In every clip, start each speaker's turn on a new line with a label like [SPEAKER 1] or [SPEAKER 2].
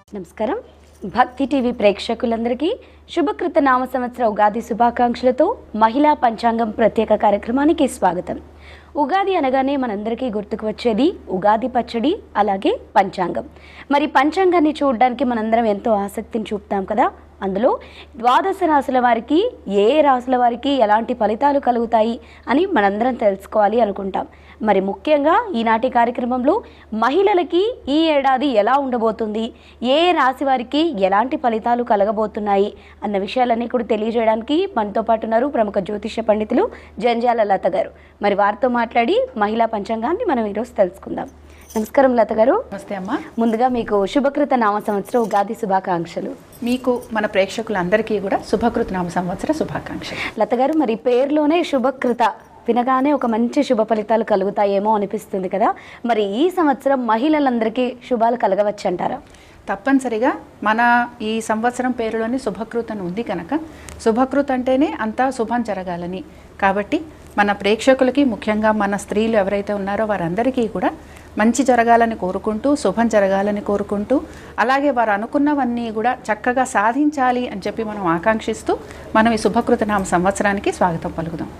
[SPEAKER 1] నమస్కారం భక్తి టీవీ ప్రేక్షకులందరికీ శుభకృత నామ సంవత్సర ఉగాది శుభాకాంక్షలతో మహిళా పంచాంగం ప్రత్యేక కార్యక్రమానికి స్వాగతం ఉగాది అనగానే మనందరికీ గుర్తుకు వచ్చేది ఉగాది పచ్చడి అలాగే పంచాంగం మరి పంచాంగాన్ని చూడడానికి మనందరం ఎంతో ఆసక్తిని చూపుతాం కదా అందులో ద్వాదశ రాశుల వారికి ఏ రాశుల వారికి ఎలాంటి ఫలితాలు కలుగుతాయి అని మనందరం తెలుసుకోవాలి అనుకుంటాం మరి ముఖ్యంగా ఈనాటి కార్యక్రమంలో మహిళలకి ఈ ఏడాది ఎలా ఉండబోతుంది ఏ రాశి వారికి ఎలాంటి ఫలితాలు కలగబోతున్నాయి అన్న విషయాలన్నీ కూడా తెలియజేయడానికి మనతో పాటు ఉన్నారు ప్రముఖ జ్యోతిష పండితులు జంజాల లత గారు మరి వారితో మాట్లాడి మహిళా పంచాంగాన్ని మనం ఈరోజు తెలుసుకుందాం నమస్కారం లత గారు
[SPEAKER 2] నమస్తే అమ్మా
[SPEAKER 1] ముందుగా మీకు శుభకృత నామ సంవత్సరం ఉగాది శుభాకాంక్షలు
[SPEAKER 2] మీకు మన ప్రేక్షకులందరికీ కూడా శుభకృత నామ సంవత్సర శుభాకాంక్షలు
[SPEAKER 1] లత గారు మరి పేరులోనే శుభకృత వినగానే ఒక మంచి శుభ ఫలితాలు కలుగుతాయేమో అనిపిస్తుంది కదా మరి ఈ సంవత్సరం మహిళలందరికీ శుభాలు కలగవచ్చు అంటారా
[SPEAKER 2] తప్పనిసరిగా మన ఈ సంవత్సరం పేరులోని శుభకృత అని ఉంది కనుక శుభకృత అంటేనే అంతా శుభం జరగాలని కాబట్టి మన ప్రేక్షకులకి ముఖ్యంగా మన స్త్రీలు ఎవరైతే ఉన్నారో వారందరికీ కూడా మంచి జరగాలని కోరుకుంటూ శుభం జరగాలని కోరుకుంటూ అలాగే వారు అనుకున్నవన్నీ కూడా చక్కగా సాధించాలి అని చెప్పి మనం ఆకాంక్షిస్తూ మనం ఈ శుభకృత నామ సంవత్సరానికి స్వాగతం పలుకుదాం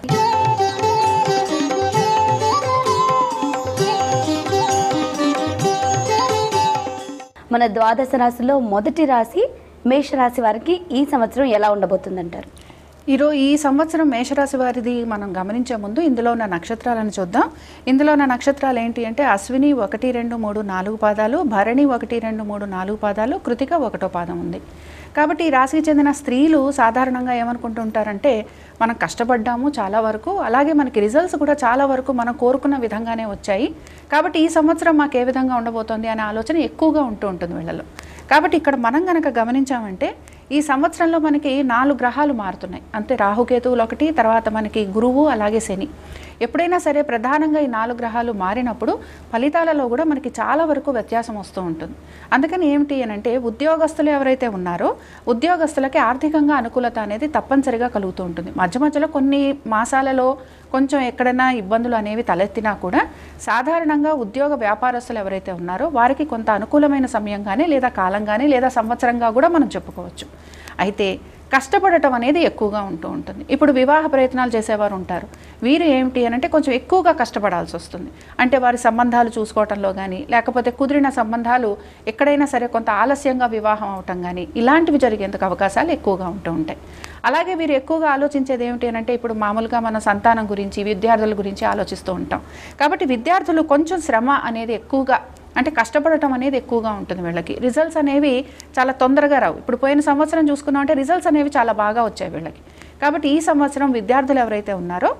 [SPEAKER 1] మన ద్వాదశ రాశిలో మొదటి రాశి మేషరాశి వారికి ఈ సంవత్సరం ఎలా ఉండబోతుందంటారు
[SPEAKER 2] ఈరోజు ఈ సంవత్సరం మేషరాశి వారిది మనం గమనించే ముందు ఇందులో ఉన్న నక్షత్రాలను చూద్దాం ఇందులో ఉన్న నక్షత్రాలు ఏంటి అంటే అశ్విని ఒకటి రెండు మూడు నాలుగు పాదాలు భరణి ఒకటి రెండు మూడు నాలుగు పాదాలు కృతిక ఒకటో పాదం ఉంది కాబట్టి ఈ రాశికి చెందిన స్త్రీలు సాధారణంగా ఏమనుకుంటుంటారంటే మనం కష్టపడ్డాము చాలా వరకు అలాగే మనకి రిజల్ట్స్ కూడా చాలా వరకు మనం కోరుకున్న విధంగానే వచ్చాయి కాబట్టి ఈ సంవత్సరం మాకు ఏ విధంగా ఉండబోతోంది అనే ఆలోచన ఎక్కువగా ఉంటూ ఉంటుంది వీళ్ళలో కాబట్టి ఇక్కడ మనం గనక గమనించామంటే ఈ సంవత్సరంలో మనకి నాలుగు గ్రహాలు మారుతున్నాయి అంతే రాహుకేతువులు ఒకటి తర్వాత మనకి గురువు అలాగే శని ఎప్పుడైనా సరే ప్రధానంగా ఈ నాలుగు గ్రహాలు మారినప్పుడు ఫలితాలలో కూడా మనకి చాలా వరకు వ్యత్యాసం వస్తూ ఉంటుంది అందుకని ఏమిటి అని అంటే ఉద్యోగస్తులు ఎవరైతే ఉన్నారో ఉద్యోగస్తులకి ఆర్థికంగా అనుకూలత అనేది తప్పనిసరిగా కలుగుతూ ఉంటుంది మధ్య మధ్యలో కొన్ని మాసాలలో కొంచెం ఎక్కడైనా ఇబ్బందులు అనేవి తలెత్తినా కూడా సాధారణంగా ఉద్యోగ వ్యాపారస్తులు ఎవరైతే ఉన్నారో వారికి కొంత అనుకూలమైన సమయంగానే లేదా కాలంగానే లేదా సంవత్సరంగా కూడా మనం చెప్పుకోవచ్చు అయితే కష్టపడటం అనేది ఎక్కువగా ఉంటూ ఉంటుంది ఇప్పుడు వివాహ ప్రయత్నాలు చేసేవారు ఉంటారు వీరు ఏమిటి అని అంటే కొంచెం ఎక్కువగా కష్టపడాల్సి వస్తుంది అంటే వారి సంబంధాలు చూసుకోవటంలో కానీ లేకపోతే కుదిరిన సంబంధాలు ఎక్కడైనా సరే కొంత ఆలస్యంగా వివాహం అవటం కానీ ఇలాంటివి జరిగేందుకు అవకాశాలు ఎక్కువగా ఉంటూ ఉంటాయి అలాగే వీరు ఎక్కువగా ఆలోచించేది ఏమిటి అని అంటే ఇప్పుడు మామూలుగా మన సంతానం గురించి విద్యార్థుల గురించి ఆలోచిస్తూ ఉంటాం కాబట్టి విద్యార్థులు కొంచెం శ్రమ అనేది ఎక్కువగా అంటే కష్టపడటం అనేది ఎక్కువగా ఉంటుంది వీళ్ళకి రిజల్ట్స్ అనేవి చాలా తొందరగా రావు ఇప్పుడు పోయిన సంవత్సరం చూసుకున్నాం అంటే రిజల్ట్స్ అనేవి చాలా బాగా వచ్చాయి వీళ్ళకి కాబట్టి ఈ సంవత్సరం విద్యార్థులు ఎవరైతే ఉన్నారో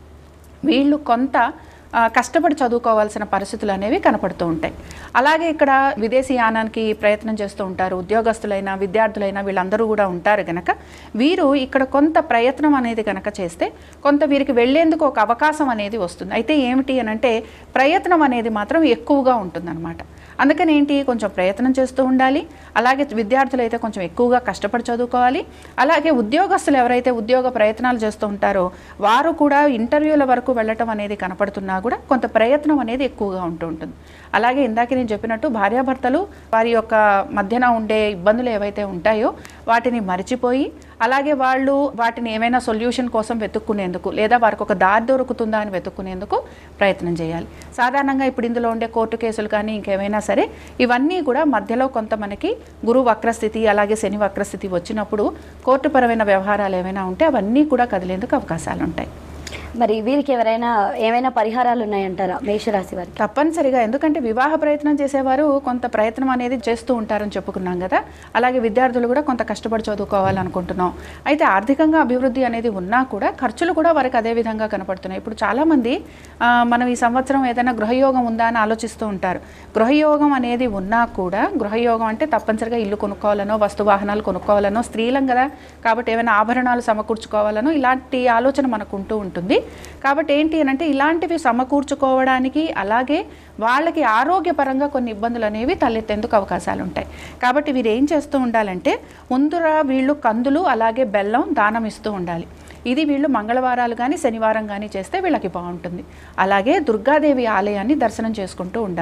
[SPEAKER 2] వీళ్ళు కొంత ఆ, కష్టపడి చదువుకోవాల్సిన పరిస్థితులు అనేవి కనపడుతూ ఉంటాయి అలాగే ఇక్కడ విదేశీ యానానికి ప్రయత్నం చేస్తూ ఉంటారు ఉద్యోగస్తులైనా విద్యార్థులైనా వీళ్ళందరూ కూడా ఉంటారు గనక వీరు ఇక్కడ కొంత ప్రయత్నం అనేది కనుక చేస్తే కొంత వీరికి వెళ్లేందుకు ఒక అవకాశం అనేది వస్తుంది అయితే ఏమిటి అని అంటే ప్రయత్నం అనేది మాత్రం ఎక్కువగా ఉంటుందన్నమాట అందుకని ఏంటి కొంచెం ప్రయత్నం చేస్తూ ఉండాలి అలాగే విద్యార్థులు అయితే కొంచెం ఎక్కువగా కష్టపడి చదువుకోవాలి అలాగే ఉద్యోగస్తులు ఎవరైతే ఉద్యోగ ప్రయత్నాలు చేస్తూ ఉంటారో వారు కూడా ఇంటర్వ్యూల వరకు వెళ్ళటం అనేది కనపడుతున్నా కూడా కొంత ప్రయత్నం అనేది ఎక్కువగా ఉంటూ ఉంటుంది అలాగే ఇందాక నేను చెప్పినట్టు భార్యాభర్తలు వారి యొక్క మధ్యన ఉండే ఇబ్బందులు ఏవైతే ఉంటాయో వాటిని మరిచిపోయి అలాగే వాళ్ళు వాటిని ఏమైనా సొల్యూషన్ కోసం వెతుక్కునేందుకు లేదా వారికి ఒక దారి దొరుకుతుందా అని వెతుక్కునేందుకు ప్రయత్నం చేయాలి సాధారణంగా ఇప్పుడు ఇందులో ఉండే కోర్టు కేసులు కానీ ఇంకేమైనా సరే ఇవన్నీ కూడా మధ్యలో కొంత మనకి గురు వక్రస్థితి అలాగే శని వక్రస్థితి వచ్చినప్పుడు కోర్టుపరమైన వ్యవహారాలు ఏమైనా ఉంటే అవన్నీ కూడా కదిలేందుకు అవకాశాలు ఉంటాయి
[SPEAKER 1] మరి వీరికి ఎవరైనా ఏమైనా పరిహారాలు ఉన్నాయంటారా మేషరాశి వారికి
[SPEAKER 2] తప్పనిసరిగా ఎందుకంటే వివాహ ప్రయత్నం చేసేవారు కొంత ప్రయత్నం అనేది చేస్తూ ఉంటారని చెప్పుకున్నాం కదా అలాగే విద్యార్థులు కూడా కొంత కష్టపడి చదువుకోవాలనుకుంటున్నాం అయితే ఆర్థికంగా అభివృద్ధి అనేది ఉన్నా కూడా ఖర్చులు కూడా వారికి అదే విధంగా కనపడుతున్నాయి ఇప్పుడు చాలామంది ఆ, మనం ఈ సంవత్సరం ఏదైనా గృహయోగం ఉందా అని ఆలోచిస్తూ ఉంటారు గృహయోగం అనేది ఉన్నా కూడా గృహయోగం అంటే తప్పనిసరిగా ఇల్లు కొనుక్కోవాలనో వస్తు వాహనాలు కొనుక్కోవాలనో స్త్రీలం కదా కాబట్టి ఏమైనా ఆభరణాలు సమకూర్చుకోవాలనో ఇలాంటి ఆలోచన మనకు ఉంటూ ఉంటుంది కాబట్టి ఏంటి అని అంటే ఇలాంటివి సమకూర్చుకోవడానికి అలాగే వాళ్ళకి ఆరోగ్యపరంగా కొన్ని ఇబ్బందులు అనేవి తలెత్తేందుకు అవకాశాలు ఉంటాయి కాబట్టి వీరు ఏం చేస్తూ ఉండాలంటే ముందురా వీళ్ళు కందులు అలాగే బెల్లం దానం ఇస్తూ ఉండాలి ఇది వీళ్ళు మంగళవారాలు కానీ శనివారం కానీ చేస్తే వీళ్ళకి బాగుంటుంది అలాగే దుర్గాదేవి ఆలయాన్ని దర్శనం చేసుకుంటూ ఉండాలి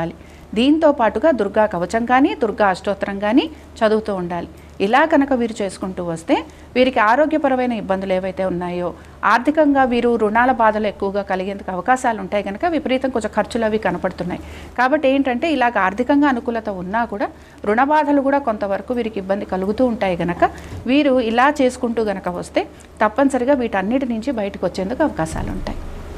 [SPEAKER 2] దీంతో పాటుగా దుర్గా కవచం కానీ దుర్గా అష్టోత్తరం కానీ చదువుతూ ఉండాలి ఇలా కనుక వీరు చేసుకుంటూ వస్తే వీరికి ఆరోగ్యపరమైన ఇబ్బందులు ఏవైతే ఉన్నాయో ఆర్థికంగా వీరు రుణాల బాధలు ఎక్కువగా కలిగేందుకు అవకాశాలు ఉంటాయి కనుక విపరీతం కొంచెం ఖర్చులు అవి కనపడుతున్నాయి కాబట్టి ఏంటంటే ఇలాగ ఆర్థికంగా అనుకూలత ఉన్నా కూడా రుణ బాధలు కూడా కొంతవరకు వీరికి ఇబ్బంది కలుగుతూ ఉంటాయి గనక వీరు ఇలా చేసుకుంటూ గనక వస్తే తప్పనిసరిగా వీటన్నిటి నుంచి బయటకు వచ్చేందుకు అవకాశాలు ఉంటాయి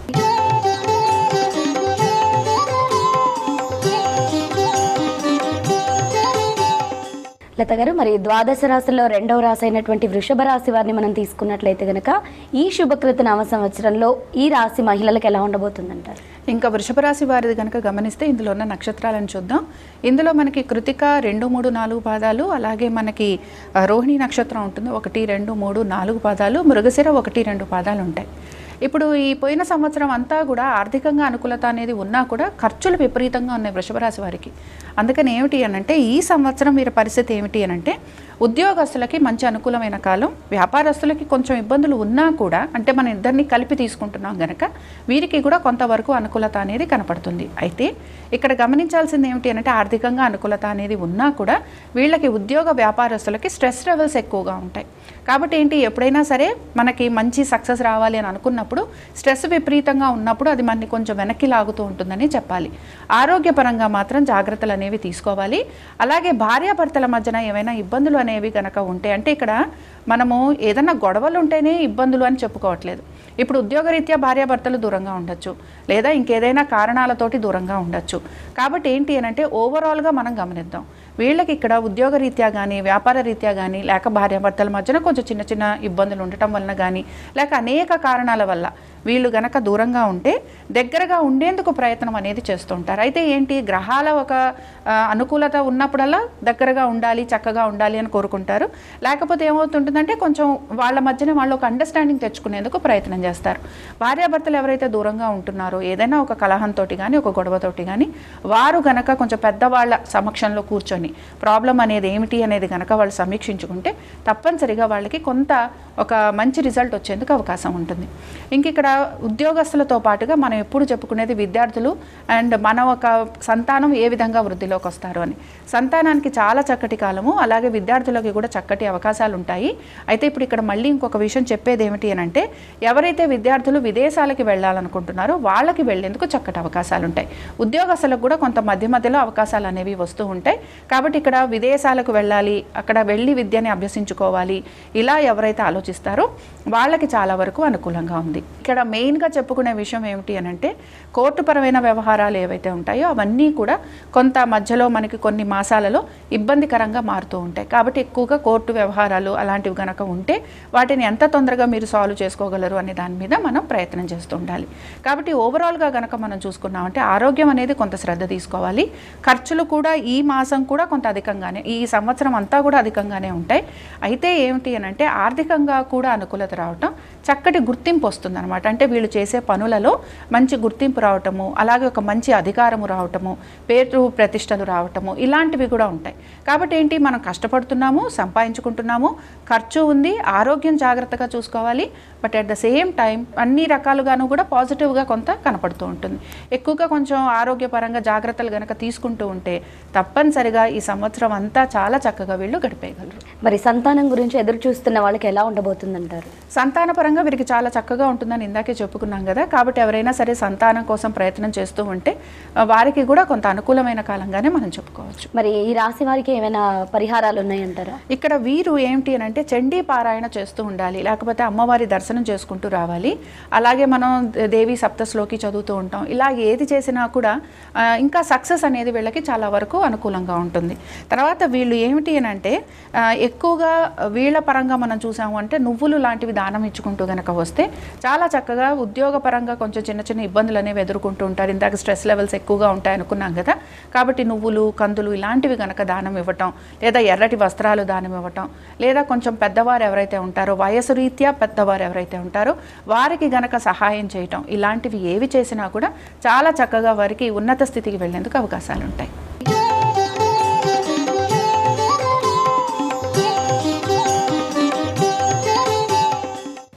[SPEAKER 1] లత గారు మరి ద్వాదశ రాశుల్లో రెండవ రాశి అయినటువంటి వృషభ రాశి వారిని మనం తీసుకున్నట్లయితే గనక ఈ శుభకృత నామ సంవత్సరంలో ఈ రాశి మహిళలకు ఎలా ఉండబోతుందంటారు
[SPEAKER 2] ఇంకా వృషభ రాశి వారిది కనుక గమనిస్తే ఇందులో ఉన్న నక్షత్రాలను చూద్దాం ఇందులో మనకి కృతిక రెండు మూడు నాలుగు పాదాలు అలాగే మనకి ఆ, రోహిణి నక్షత్రం ఉంటుంది ఒకటి రెండు మూడు నాలుగు పాదాలు మృగశిర ఒకటి రెండు పాదాలు ఉంటాయి ఇప్పుడు ఈ పోయిన సంవత్సరం అంతా కూడా ఆర్థికంగా అనుకూలత అనేది ఉన్నా కూడా ఖర్చులు విపరీతంగా ఉన్నాయి వృషభ రాశి వారికి అందుకని ఏమిటి అనంటే ఈ సంవత్సరం వీరి పరిస్థితి ఏమిటి అనంటే ఉద్యోగస్తులకి మంచి అనుకూలమైన కాలం వ్యాపారస్తులకి కొంచెం ఇబ్బందులు ఉన్నా కూడా అంటే మన ఇద్దరిని కలిపి తీసుకుంటున్నాం గనక వీరికి కూడా కొంతవరకు అనుకూలత అనేది కనపడుతుంది అయితే ఇక్కడ గమనించాల్సింది ఏమిటి అంటే ఆర్థికంగా అనుకూలత అనేది ఉన్నా కూడా వీళ్ళకి ఉద్యోగ వ్యాపారస్తులకి స్ట్రెస్ లెవెల్స్ ఎక్కువగా ఉంటాయి కాబట్టి ఏంటి ఎప్పుడైనా సరే మనకి మంచి సక్సెస్ రావాలి అని అనుకున్నప్పుడు స్ట్రెస్ విపరీతంగా ఉన్నప్పుడు అది మనని కొంచెం వెనక్కి లాగుతూ ఉంటుందని చెప్పాలి ఆరోగ్యపరంగా మాత్రం జాగ్రత్తలు అనేవి తీసుకోవాలి అలాగే భార్యాభర్తల మధ్యన ఏమైనా ఇబ్బందులు అనేవి కనుక ఉంటే అంటే ఇక్కడ మనము ఏదైనా గొడవలు ఉంటేనే ఇబ్బందులు అని చెప్పుకోవట్లేదు ఇప్పుడు ఉద్యోగరీత్యా భార్యాభర్తలు దూరంగా ఉండొచ్చు లేదా ఇంకేదైనా కారణాలతోటి దూరంగా ఉండొచ్చు కాబట్టి ఏంటి అని అంటే ఓవరాల్గా మనం గమనిద్దాం వీళ్ళకి ఇక్కడ ఉద్యోగ రీత్యా కానీ వ్యాపార రీత్యా కానీ లేక భార్యాభర్తల మధ్యన కొంచెం చిన్న చిన్న ఇబ్బందులు ఉండటం వలన కానీ లేక అనేక కారణాల వల్ల వీళ్ళు గనక దూరంగా ఉంటే దగ్గరగా ఉండేందుకు ప్రయత్నం అనేది చేస్తుంటారు అయితే ఏంటి గ్రహాల ఒక ఆ, అనుకూలత ఉన్నప్పుడల్లా దగ్గరగా ఉండాలి చక్కగా ఉండాలి అని కోరుకుంటారు లేకపోతే ఏమవుతుంటుందంటే కొంచెం వాళ్ళ మధ్యన వాళ్ళు ఒక అండర్స్టాండింగ్ తెచ్చుకునేందుకు ప్రయత్నం చేస్తారు భార్యాభర్తలు ఎవరైతే దూరంగా ఉంటున్నారో ఏదైనా ఒక కలహంతో కానీ ఒక గొడవతోటి కానీ వారు గనక కొంచెం పెద్దవాళ్ళ సమక్షంలో కూర్చొని ప్రాబ్లం అనేది ఏమిటి అనేది గనక వాళ్ళు సమీక్షించుకుంటే తప్పనిసరిగా వాళ్ళకి కొంత ఒక మంచి రిజల్ట్ వచ్చేందుకు అవకాశం ఉంటుంది ఇంక ఇక్కడ ఉద్యోగస్తులతో పాటుగా మనం ఎప్పుడు చెప్పుకునేది విద్యార్థులు అండ్ మన ఒక సంతానం ఏ విధంగా వృద్ధిలోకి వస్తారు అని సంతానానికి చాలా చక్కటి కాలము అలాగే విద్యార్థులకి కూడా చక్కటి అవకాశాలు ఉంటాయి అయితే ఇప్పుడు ఇక్కడ మళ్ళీ ఇంకొక విషయం చెప్పేది ఏమిటి అని అంటే ఎవరైతే విద్యార్థులు విదేశాలకి వెళ్ళాలనుకుంటున్నారో వాళ్ళకి వెళ్ళేందుకు చక్కటి అవకాశాలు ఉంటాయి ఉద్యోగస్తులకు కూడా కొంత మధ్య మధ్యలో అవకాశాలు అనేవి వస్తూ ఉంటాయి కాబట్టి ఇక్కడ విదేశాలకు వెళ్ళాలి అక్కడ వెళ్ళి విద్యని అభ్యసించుకోవాలి ఇలా ఎవరైతే ఆలోచిస్తారో వాళ్ళకి చాలా వరకు అనుకూలంగా ఉంది ఇక్కడ మెయిన్గా చెప్పుకునే విషయం ఏమిటి అని అంటే కోర్టుపరమైన వ్యవహారాలు ఏవైతే ఉంటాయో అవన్నీ కూడా కొంత మధ్యలో మనకి కొన్ని మాసాలలో ఇబ్బందికరంగా మారుతూ ఉంటాయి కాబట్టి ఎక్కువగా కోర్టు వ్యవహారాలు అలాంటివి కనుక ఉంటే వాటిని ఎంత తొందరగా మీరు సాల్వ్ చేసుకోగలరు అనే దాని మీద మనం ప్రయత్నం చేస్తూ ఉండాలి కాబట్టి ఓవరాల్గా కనుక మనం చూసుకున్నామంటే ఆరోగ్యం అనేది కొంత శ్రద్ధ తీసుకోవాలి ఖర్చులు కూడా ఈ మాసం కూడా కొంత అధికంగానే ఈ సంవత్సరం అంతా కూడా అధికంగానే ఉంటాయి అయితే ఏమిటి అని అంటే ఆర్థికంగా కూడా అనుకూలత రావటం చక్కటి గుర్తింపు వస్తుంది అనమాట అంటే వీళ్ళు చేసే పనులలో మంచి గుర్తింపు రావటము అలాగే ఒక మంచి అధికారము రావటము పేరు ప్రతిష్టలు రావటము ఇలాంటివి కూడా ఉంటాయి కాబట్టి ఏంటి మనం కష్టపడుతున్నాము సంపాదించుకుంటున్నాము ఖర్చు ఉంది ఆరోగ్యం జాగ్రత్తగా చూసుకోవాలి but at the same time అన్ని రకాలుగాను కూడా పాజిటివ్గా కొంత కనపడుతూ ఉంటుంది ఎక్కువగా కొంచెం ఆరోగ్యపరంగా జాగ్రత్తలు గనక తీసుకుంటూ ఉంటే తప్పనిసరిగా ఈ సంవత్సరం అంతా చాలా చక్కగా వీళ్ళు గడిపేయగలరు
[SPEAKER 1] మరి సంతానం గురించి ఎదురు చూస్తున్న వాళ్ళకి ఎలా ఉండబోతుందంటారు
[SPEAKER 2] సంతానపరంగా వీరికి చాలా చక్కగా ఉంటుందని ఇందాకే చెప్పుకున్నాం కదా కాబట్టి ఎవరైనా సరే సంతానం కోసం ప్రయత్నం చేస్తూ ఉంటే ఆ, వారికి కూడా కొంత అనుకూలమైన కాలంగానే మనం చెప్పుకోవచ్చు
[SPEAKER 1] మరి ఈ రాశి వారికి ఏమైనా పరిహారాలు ఉన్నాయంటారా
[SPEAKER 2] ఇక్కడ వీరు ఏమిటి అని అంటే చండీ పారాయణ చేస్తూ ఉండాలి లేకపోతే అమ్మవారి దర్శనం చేసుకుంటూ రావాలి అలాగే మనం దే- దేవి సప్తశ్లోకి చదువుతూ ఉంటాం ఇలా ఏది చేసినా కూడా ఆ, ఇంకా సక్సెస్ అనేది వీళ్ళకి చాలా వరకు అనుకూలంగా ఉంటుంది తర్వాత వీళ్ళు ఏమిటి అని అంటే ఆ, ఎక్కువగా వీళ్ళ పరంగా మనం చూసాము అంటే నువ్వులు లాంటివి దానం ఇచ్చుకుంటూ గనక వస్తే చాలా చక్కగా ఉద్యోగ పరంగా కొంచెం చిన్న చిన్న ఇబ్బందులు అనేవి ఎదుర్కొంటూ ఉంటారు ఇందాక స్ట్రెస్ లెవెల్స్ ఎక్కువగా ఉంటాయి అనుకున్నాం కదా కాబట్టి నువ్వులు కందులు ఇలాంటివి గనక దానం ఇవ్వటం లేదా ఎర్రటి వస్త్రాలు దానం ఇవ్వటం లేదా కొంచెం పెద్దవారు ఎవరైతే ఉంటారో వయసు రీత్యా పెద్దవారు ఎవరైతే ఉంటారో వారికి గనక సహాయం చేయటం ఇలాంటివి ఏవి చేసినా కూడా చాలా చక్కగా వారికి ఉన్నత స్థితికి వెళ్ళేందుకు అవకాశాలు ఉంటాయి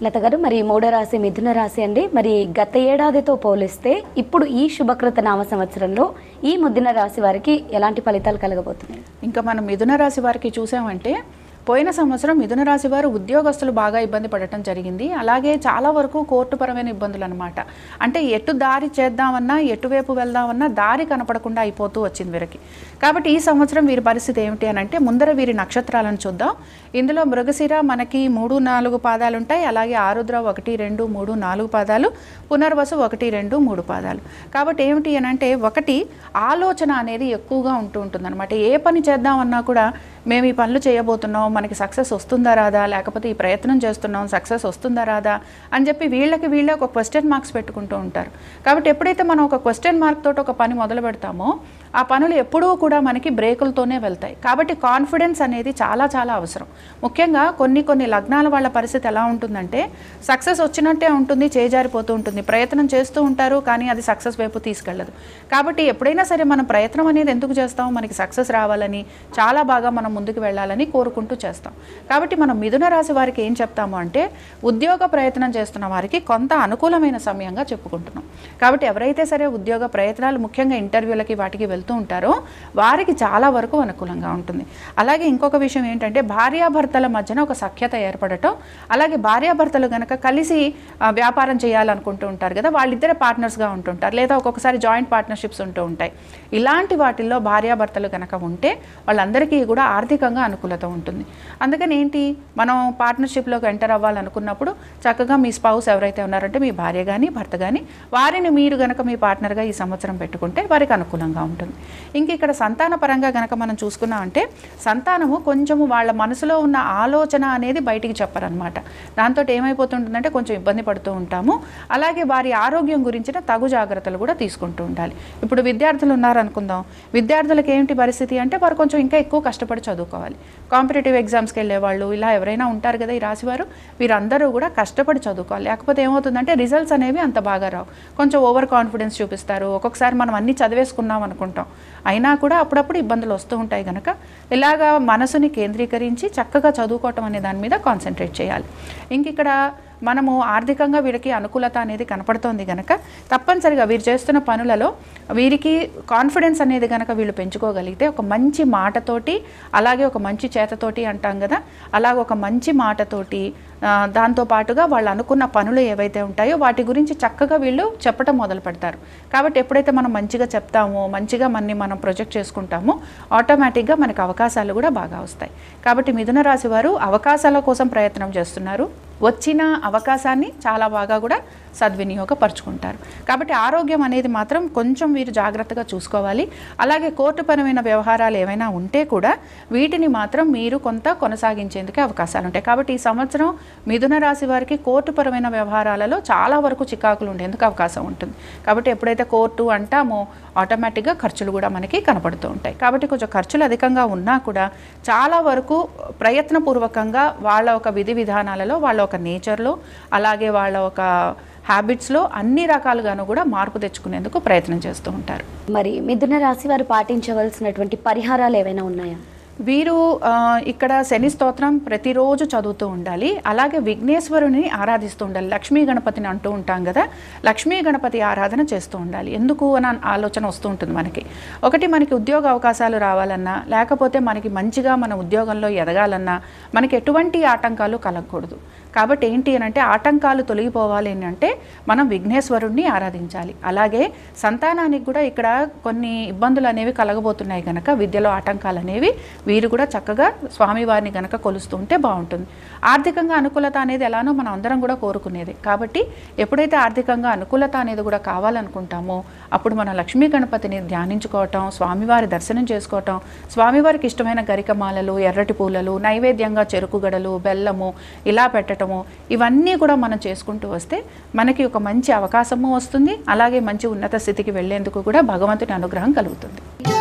[SPEAKER 1] లత గారు మరి మూడో రాశి మిథున రాశి అండి మరి గత ఏడాదితో పోలిస్తే ఇప్పుడు ఈ శుభకృత నామ సంవత్సరంలో ఈ మిథున రాశి వారికి ఎలాంటి ఫలితాలు కలగబోతున్నాయి
[SPEAKER 2] ఇంకా మనం మిథున రాశి వారికి చూసామంటే పోయిన సంవత్సరం మిథున రాశి వారు ఉద్యోగస్తులు బాగా ఇబ్బంది పడటం జరిగింది అలాగే చాలా వరకు కోర్టుపరమైన ఇబ్బందులు అనమాట అంటే ఎటు దారి చేద్దామన్నా ఎటువైపు వెళ్దామన్నా దారి కనపడకుండా అయిపోతూ వచ్చింది వీరికి కాబట్టి ఈ సంవత్సరం వీరి పరిస్థితి ఏమిటి అని అంటే ముందర వీరి నక్షత్రాలను చూద్దాం ఇందులో మృగశిర మనకి మూడు నాలుగు పాదాలు ఉంటాయి అలాగే ఆరుద్ర ఒకటి రెండు మూడు నాలుగు పాదాలు పునర్వసు ఒకటి రెండు మూడు పాదాలు కాబట్టి ఏమిటి అని అంటే ఒకటి ఆలోచన అనేది ఎక్కువగా ఉంటూ ఉంటుంది అనమాట ఏ పని చేద్దామన్నా కూడా మేము ఈ పనులు చేయబోతున్నాం మనకి సక్సెస్ వస్తుందా రాదా లేకపోతే ఈ ప్రయత్నం చేస్తున్నాం సక్సెస్ వస్తుందా రాదా అని చెప్పి వీళ్ళకి వీళ్ళే ఒక క్వశ్చన్ మార్క్స్ పెట్టుకుంటూ ఉంటారు కాబట్టి ఎప్పుడైతే మనం ఒక క్వశ్చన్ మార్క్ తోటి ఒక పని మొదలు పెడతామో ఆ పనులు ఎప్పుడూ కూడా మనకి బ్రేకులతోనే వెళ్తాయి కాబట్టి కాన్ఫిడెన్స్ అనేది చాలా చాలా అవసరం ముఖ్యంగా కొన్ని కొన్ని లగ్నాల వాళ్ళ పరిస్థితి ఎలా ఉంటుందంటే సక్సెస్ వచ్చినట్టే ఉంటుంది చేజారిపోతూ ఉంటుంది ప్రయత్నం చేస్తూ ఉంటారు కానీ అది సక్సెస్ వైపు తీసుకెళ్ళదు కాబట్టి ఎప్పుడైనా సరే మనం ప్రయత్నం అనేది ఎందుకు చేస్తాం మనకి సక్సెస్ రావాలని చాలా బాగా మనం ముందుకు వెళ్ళాలని కోరుకుంటూ చేస్తాం కాబట్టి మనం మిథున రాశి వారికి ఏం చెప్తాము అంటే ఉద్యోగ ప్రయత్నం చేస్తున్న వారికి కొంత అనుకూలమైన సమయంగా చెప్పుకుంటున్నాం కాబట్టి ఎవరైతే సరే ఉద్యోగ ప్రయత్నాలు ముఖ్యంగా ఇంటర్వ్యూలకి వాటికి వెళ్తూ ఉంటారో వారికి చాలా వరకు అనుకూలంగా ఉంటుంది అలాగే ఇంకొక విషయం ఏంటంటే భార్యాభర్తల మధ్యన ఒక సఖ్యత ఏర్పడటం అలాగే భార్యాభర్తలు గనక కలిసి ఆ, వ్యాపారం చేయాలనుకుంటూ ఉంటారు కదా వాళ్ళిద్దరే పార్ట్నర్స్గా ఉంటుంటారు లేదా ఒక్కొక్కసారి జాయింట్ పార్ట్నర్షిప్స్ ఉంటూ ఉంటాయి ఇలాంటి వాటిల్లో భార్యాభర్తలు కనుక ఉంటే వాళ్ళందరికీ కూడా ఆర్థికంగా అనుకూలత ఉంటుంది అందుకని ఏంటి మనం పార్ట్నర్షిప్లోకి ఎంటర్ అవ్వాలనుకున్నప్పుడు చక్కగా మీ స్పౌస్ ఎవరైతే ఉన్నారంటే మీ భార్య కానీ భర్త కానీ వారిని మీరు గనక మీ పార్ట్నర్గా ఈ సంవత్సరం పెట్టుకుంటే వారికి అనుకూలంగా ఉంటుంది ఇంక ఇక్కడ సంతాన పరంగా గనక మనం చూసుకున్నామంటే సంతానము కొంచెము వాళ్ళ మనసులో ఉన్న ఆలోచన అనేది బయటికి చెప్పరనమాట దాంతో ఏమైపోతుంటుందంటే కొంచెం ఇబ్బంది పడుతూ ఉంటాము అలాగే వారి ఆరోగ్యం గురించిన తగు జాగ్రత్తలు కూడా తీసుకుంటూ ఉండాలి ఇప్పుడు విద్యార్థులు ఉన్నారనుకుందాం విద్యార్థులకు ఏంటి పరిస్థితి అంటే వారు కొంచెం ఇంకా ఎక్కువ కష్టపడి చదువుకోవాలి కాంపిటేటివ్ ఎగ్జామ్స్కి వెళ్ళే వాళ్ళు ఇలా ఎవరైనా ఉంటారు కదా ఈ రాశివారు వీరందరూ కూడా కష్టపడి చదువుకోవాలి లేకపోతే ఏమవుతుందంటే రిజల్ట్స్ అనేవి అంత బాగా రావు కొంచెం ఓవర్ కాన్ఫిడెన్స్ చూపిస్తారు ఒక్కొక్కసారి మనం అన్ని చదివేసుకున్నాం అనుకుంటాం అయినా కూడా అప్పుడప్పుడు ఇబ్బందులు వస్తూ ఉంటాయి కనుక ఇలాగా మనసుని కేంద్రీకరించి చక్కగా చదువుకోవటం అనే దాని మీద కాన్సన్ట్రేట్ చేయాలి ఇంక ఇక్కడ మనము ఆర్థికంగా వీరికి అనుకూలత అనేది కనపడుతోంది గనక తప్పనిసరిగా వీరు చేస్తున్న పనులలో వీరికి కాన్ఫిడెన్స్ అనేది గనక వీళ్ళు పెంచుకోగలిగితే ఒక మంచి మాటతోటి అలాగే ఒక మంచి చేతతోటి అంటాం కదా అలాగే ఒక మంచి మాటతోటి ఆ, దాంతో పాటుగా వాళ్ళు అనుకున్న పనులు ఏవైతే ఉంటాయో వాటి గురించి చక్కగా వీళ్ళు చెప్పడం మొదలు పెడతారు కాబట్టి ఎప్పుడైతే మనం మంచిగా చెప్తామో మంచిగా మనని మనం ప్రొజెక్ట్ చేసుకుంటామో ఆటోమేటిక్గా మనకు అవకాశాలు కూడా బాగా వస్తాయి కాబట్టి మిథున రాశి వారు అవకాశాల కోసం ప్రయత్నం చేస్తున్నారు వచ్చిన అవకాశాన్ని చాలా బాగా కూడా సద్వినియోగపరుచుకుంటారు కాబట్టి ఆరోగ్యం అనేది మాత్రం కొంచెం వీరు జాగ్రత్తగా చూసుకోవాలి అలాగే కోర్టుపరమైన వ్యవహారాలు ఏమైనా ఉంటే కూడా వీటిని మాత్రం మీరు కొంత కొనసాగించేందుకు అవకాశాలు ఉంటాయి కాబట్టి ఈ సంవత్సరం మిథున రాశి వారికి కోర్టుపరమైన వ్యవహారాలలో చాలా వరకు చికాకులు ఉండేందుకు అవకాశం ఉంటుంది కాబట్టి ఎప్పుడైతే కోర్టు అంటామో ఆటోమేటిక్గా ఖర్చులు కూడా మనకి కనపడుతూ ఉంటాయి కాబట్టి కొంచెం ఖర్చులు అధికంగా ఉన్నా కూడా చాలా వరకు ప్రయత్నపూర్వకంగా వాళ్ళ ఒక విధి విధానాలలో వాళ్ళ ఒక నేచర్లో అలాగే వాళ్ళ ఒక హ్యాబిట్స్లో అన్ని రకాలుగాను కూడా మార్పు తెచ్చుకునేందుకు ప్రయత్నం చేస్తూ ఉంటారు
[SPEAKER 1] మరి మిథున రాశి వారు పాటించవలసినటువంటి పరిహారాలు ఏవైనా ఉన్నాయా
[SPEAKER 2] వీరు ఆ, ఇక్కడ శని స్తోత్రం ప్రతిరోజు చదువుతూ ఉండాలి అలాగే విఘ్నేశ్వరుని ఆరాధిస్తూ ఉండాలి లక్ష్మీ గణపతిని అంటూ ఉంటాం కదా లక్ష్మీ గణపతి ఆరాధన చేస్తూ ఉండాలి ఎందుకు అని ఆలోచన వస్తూ ఉంటుంది మనకి ఒకటి మనకి ఉద్యోగ అవకాశాలు రావాలన్నా లేకపోతే మనకి మంచిగా మన ఉద్యోగంలో ఎదగాలన్నా మనకి ఎటువంటి ఆటంకాలు కలగకూడదు కాబట్టి ఏంటి అని అంటే ఆటంకాలు తొలగిపోవాలి అని అంటే మనం విఘ్నేశ్వరుణ్ణి ఆరాధించాలి అలాగే సంతానానికి కూడా ఇక్కడ కొన్ని ఇబ్బందులు అనేవి కలగబోతున్నాయి కనుక విద్యలో ఆటంకాలు అనేవి వీరు కూడా చక్కగా స్వామివారిని గనక కొలుస్తూ ఉంటే బాగుంటుంది ఆర్థికంగా అనుకూలత అనేది ఎలానో మనం అందరం కూడా కోరుకునేది కాబట్టి ఎప్పుడైతే ఆర్థికంగా అనుకూలత అనేది కూడా కావాలనుకుంటామో అప్పుడు మనం లక్ష్మీ గణపతిని ధ్యానించుకోవటం స్వామివారి దర్శనం చేసుకోవటం స్వామివారికి ఇష్టమైన గరికమాలలు ఎర్రటి పూలలు నైవేద్యంగా చెరుకు గడలు బెల్లము ఇలా పెట్టటము ఇవన్నీ కూడా మనం చేసుకుంటూ వస్తే మనకి ఒక మంచి అవకాశము వస్తుంది అలాగే మంచి ఉన్నత స్థితికి వెళ్ళేందుకు కూడా భగవంతుని అనుగ్రహం కలుగుతుంది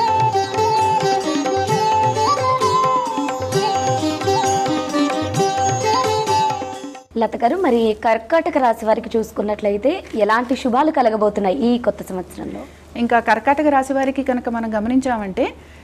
[SPEAKER 1] లత గారు మరి కర్కాటక రాశి వారికి చూసుకున్నట్లయితే ఎలాంటి శుభాలు కలగబోతున్నాయి ఈ కొత్త సంవత్సరంలో
[SPEAKER 2] ఇంకా కర్కాటక రాశి వారికి కనుక మనం గమనించామంటే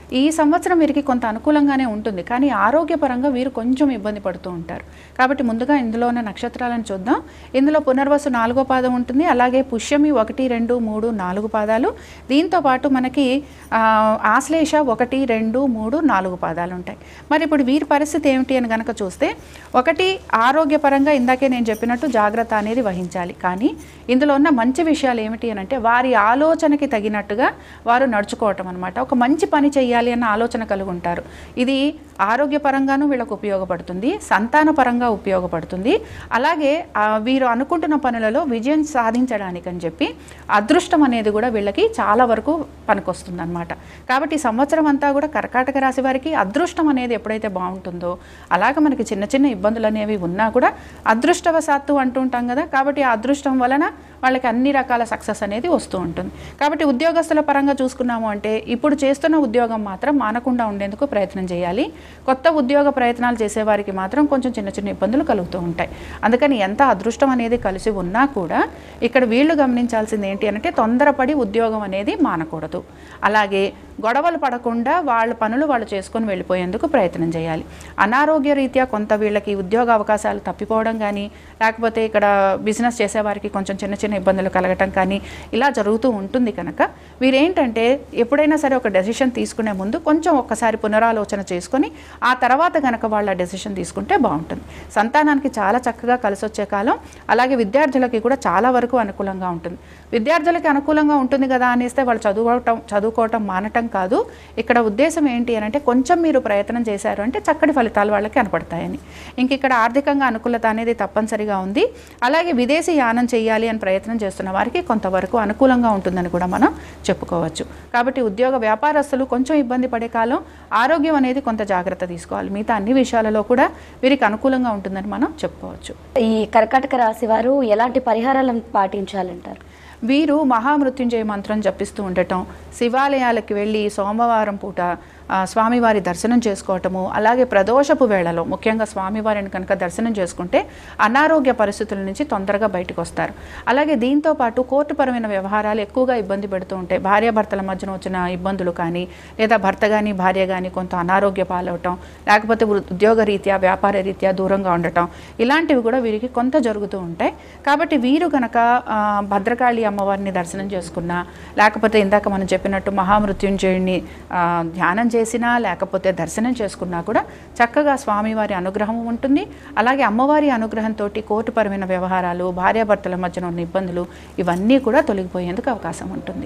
[SPEAKER 2] ఈ సంవత్సరం వీరికి కొంత అనుకూలంగానే ఉంటుంది కానీ ఆరోగ్యపరంగా వీరు కొంచెం ఇబ్బంది పడుతూ ఉంటారు కాబట్టి ముందుగా ఇందులో ఉన్న నక్షత్రాలను చూద్దాం ఇందులో పునర్వసు నాలుగో పాదం ఉంటుంది అలాగే పుష్యమి ఒకటి రెండు మూడు నాలుగు పాదాలు దీంతో పాటు మనకి ఆ, ఆశ్లేష ఒకటి రెండు మూడు నాలుగు పాదాలు ఉంటాయి మరి ఇప్పుడు వీరి పరిస్థితి ఏమిటి అని గనక చూస్తే ఒకటి ఆరోగ్యపరంగా ఇందాకే నేను చెప్పినట్టు జాగ్రత్త అనేది వహించాలి కానీ ఇందులో ఉన్న మంచి విషయాలు ఏమిటి అని అంటే వారి ఆలోచనకి తగినట్టుగా వారు నడుచుకోవటం అనమాట ఒక మంచి పని చేయాలి అన్న ఆలోచన కలిగి ఉంటారు ఇది ఆరోగ్యపరంగానూ వీళ్ళకు ఉపయోగపడుతుంది సంతానపరంగా ఉపయోగపడుతుంది అలాగే ఆ, వీరు అనుకుంటున్న పనులలో విజయం సాధించడానికి అని చెప్పి అదృష్టం అనేది కూడా వీళ్ళకి చాలా వరకు పనికొస్తుంది అనమాట కాబట్టి ఈ సంవత్సరం అంతా కూడా కర్కాటక రాశి వారికి అదృష్టం అనేది ఎప్పుడైతే బాగుంటుందో అలాగే మనకి చిన్న చిన్న ఇబ్బందులు అనేవి ఉన్నా కూడా అదృష్టవశాత్తు అంటూ ఉంటాం కదా కాబట్టి ఆ అదృష్టం వలన వాళ్ళకి అన్ని రకాల సక్సెస్ అనేది వస్తూ ఉంటుంది కాబట్టి ఉద్యోగస్తుల పరంగా చూసుకున్నాము అంటే ఇప్పుడు చేస్తున్న ఉద్యోగం మాత్రం మానకుండా ఉండేందుకు ప్రయత్నం చేయాలి కొత్త ఉద్యోగ ప్రయత్నాలు చేసేవారికి మాత్రం కొంచెం చిన్న చిన్న ఇబ్బందులు కలుగుతూ ఉంటాయి అందుకని ఎంత అదృష్టం అనేది కలిసి ఉన్నా కూడా ఇక్కడ వీళ్ళు గమనించాల్సింది ఏంటి అంటే తొందరపడి ఉద్యోగం అనేది మానకూడదు అలాగే గొడవలు పడకుండా వాళ్ళ పనులు వాళ్ళు చేసుకొని వెళ్ళిపోయేందుకు ప్రయత్నం చేయాలి అనారోగ్య రీత్యా కొంత వీళ్ళకి ఉద్యోగ అవకాశాలు తప్పిపోవడం కానీ లేకపోతే ఇక్కడ బిజినెస్ చేసేవారికి కొంచెం చిన్న చిన్న ఇబ్బందులు కలగటం కానీ ఇలా జరుగుతూ ఉంటుంది కనుక వీరేంటంటే ఎప్పుడైనా సరే ఒక డెసిషన్ తీసుకునే ముందు కొంచెం ఒక్కసారి పునరాలోచన చేసుకొని ఆ తర్వాత గనక వాళ్ళ డెసిషన్ తీసుకుంటే బాగుంటుంది సంతానానికి చాలా చక్కగా కలిసి వచ్చే కాలం అలాగే విద్యార్థులకి కూడా చాలా వరకు అనుకూలంగా ఉంటుంది విద్యార్థులకి అనుకూలంగా ఉంటుంది కదా అనేస్తే వాళ్ళు చదువుకోవటం చదువుకోవటం మానటం కాదు ఇక్కడ ఉద్దేశం ఏంటి అని అంటే కొంచెం మీరు ప్రయత్నం చేశారు అంటే చక్కటి ఫలితాలు వాళ్ళకి కనపడతాయని ఇంక ఇక్కడ ఆర్థికంగా అనుకూలత అనేది తప్పనిసరిగా ఉంది అలాగే విదేశీ యానం చేయాలి అని ప్రయత్నం చేస్తున్న వారికి కొంతవరకు అనుకూలంగా ఉంటుందని కూడా మనం చెప్పుకోవచ్చు కాబట్టి ఉద్యోగ వ్యాపారస్తులు కొంచెం ఇబ్బంది పడే కాలం ఆరోగ్యం అనేది కొంత జాగ్రత్త తీసుకోవాలి మిగతా అన్ని విషయాలలో కూడా వీరికి అనుకూలంగా ఉంటుందని మనం చెప్పుకోవచ్చు
[SPEAKER 1] ఈ కర్కాటక రాశి వారు ఎలాంటి పరిహారాలను పాటించాలంటారు
[SPEAKER 2] వీరు మహామృత్యుంజయ మంత్రం జపిస్తూ ఉండటం శివాలయాలకు వెళ్ళి సోమవారం పూట ఆ, స్వామివారి దర్శనం చేసుకోవటము అలాగే ప్రదోషపు వేళలో ముఖ్యంగా స్వామివారిని కనుక దర్శనం చేసుకుంటే అనారోగ్య పరిస్థితుల నుంచి తొందరగా బయటకు వస్తారు అలాగే దీంతో పాటు కోర్టుపరమైన వ్యవహారాలు ఎక్కువగా ఇబ్బంది పెడుతూ ఉంటాయి భార్యాభర్తల మధ్యన వచ్చిన ఇబ్బందులు కానీ లేదా భర్త కానీ భార్య కానీ కొంత అనారోగ్య పాలవటం లేకపోతే వృ- ఉద్యోగ రీత్యా వ్యాపార రీత్యా దూరంగా ఉండటం ఇలాంటివి కూడా వీరికి కొంత జరుగుతూ ఉంటాయి కాబట్టి వీరు కనుక ఆ, భద్రకాళి అమ్మవారిని దర్శనం చేసుకున్నా లేకపోతే ఇందాక మనం చెప్పినట్టు మహామృత్యుంజయుడిని ఆ, ధ్యానం చేసినా లేకపోతే దర్శనం చేసుకున్నా కూడా చక్కగా స్వామివారి అనుగ్రహం ఉంటుంది అలాగే అమ్మవారి అనుగ్రహంతో కోర్టుపరమైన వ్యవహారాలు భార్యాభర్తల మధ్యన ఉన్న ఇబ్బందులు ఇవన్నీ కూడా తొలగిపోయేందుకు అవకాశం ఉంటుంది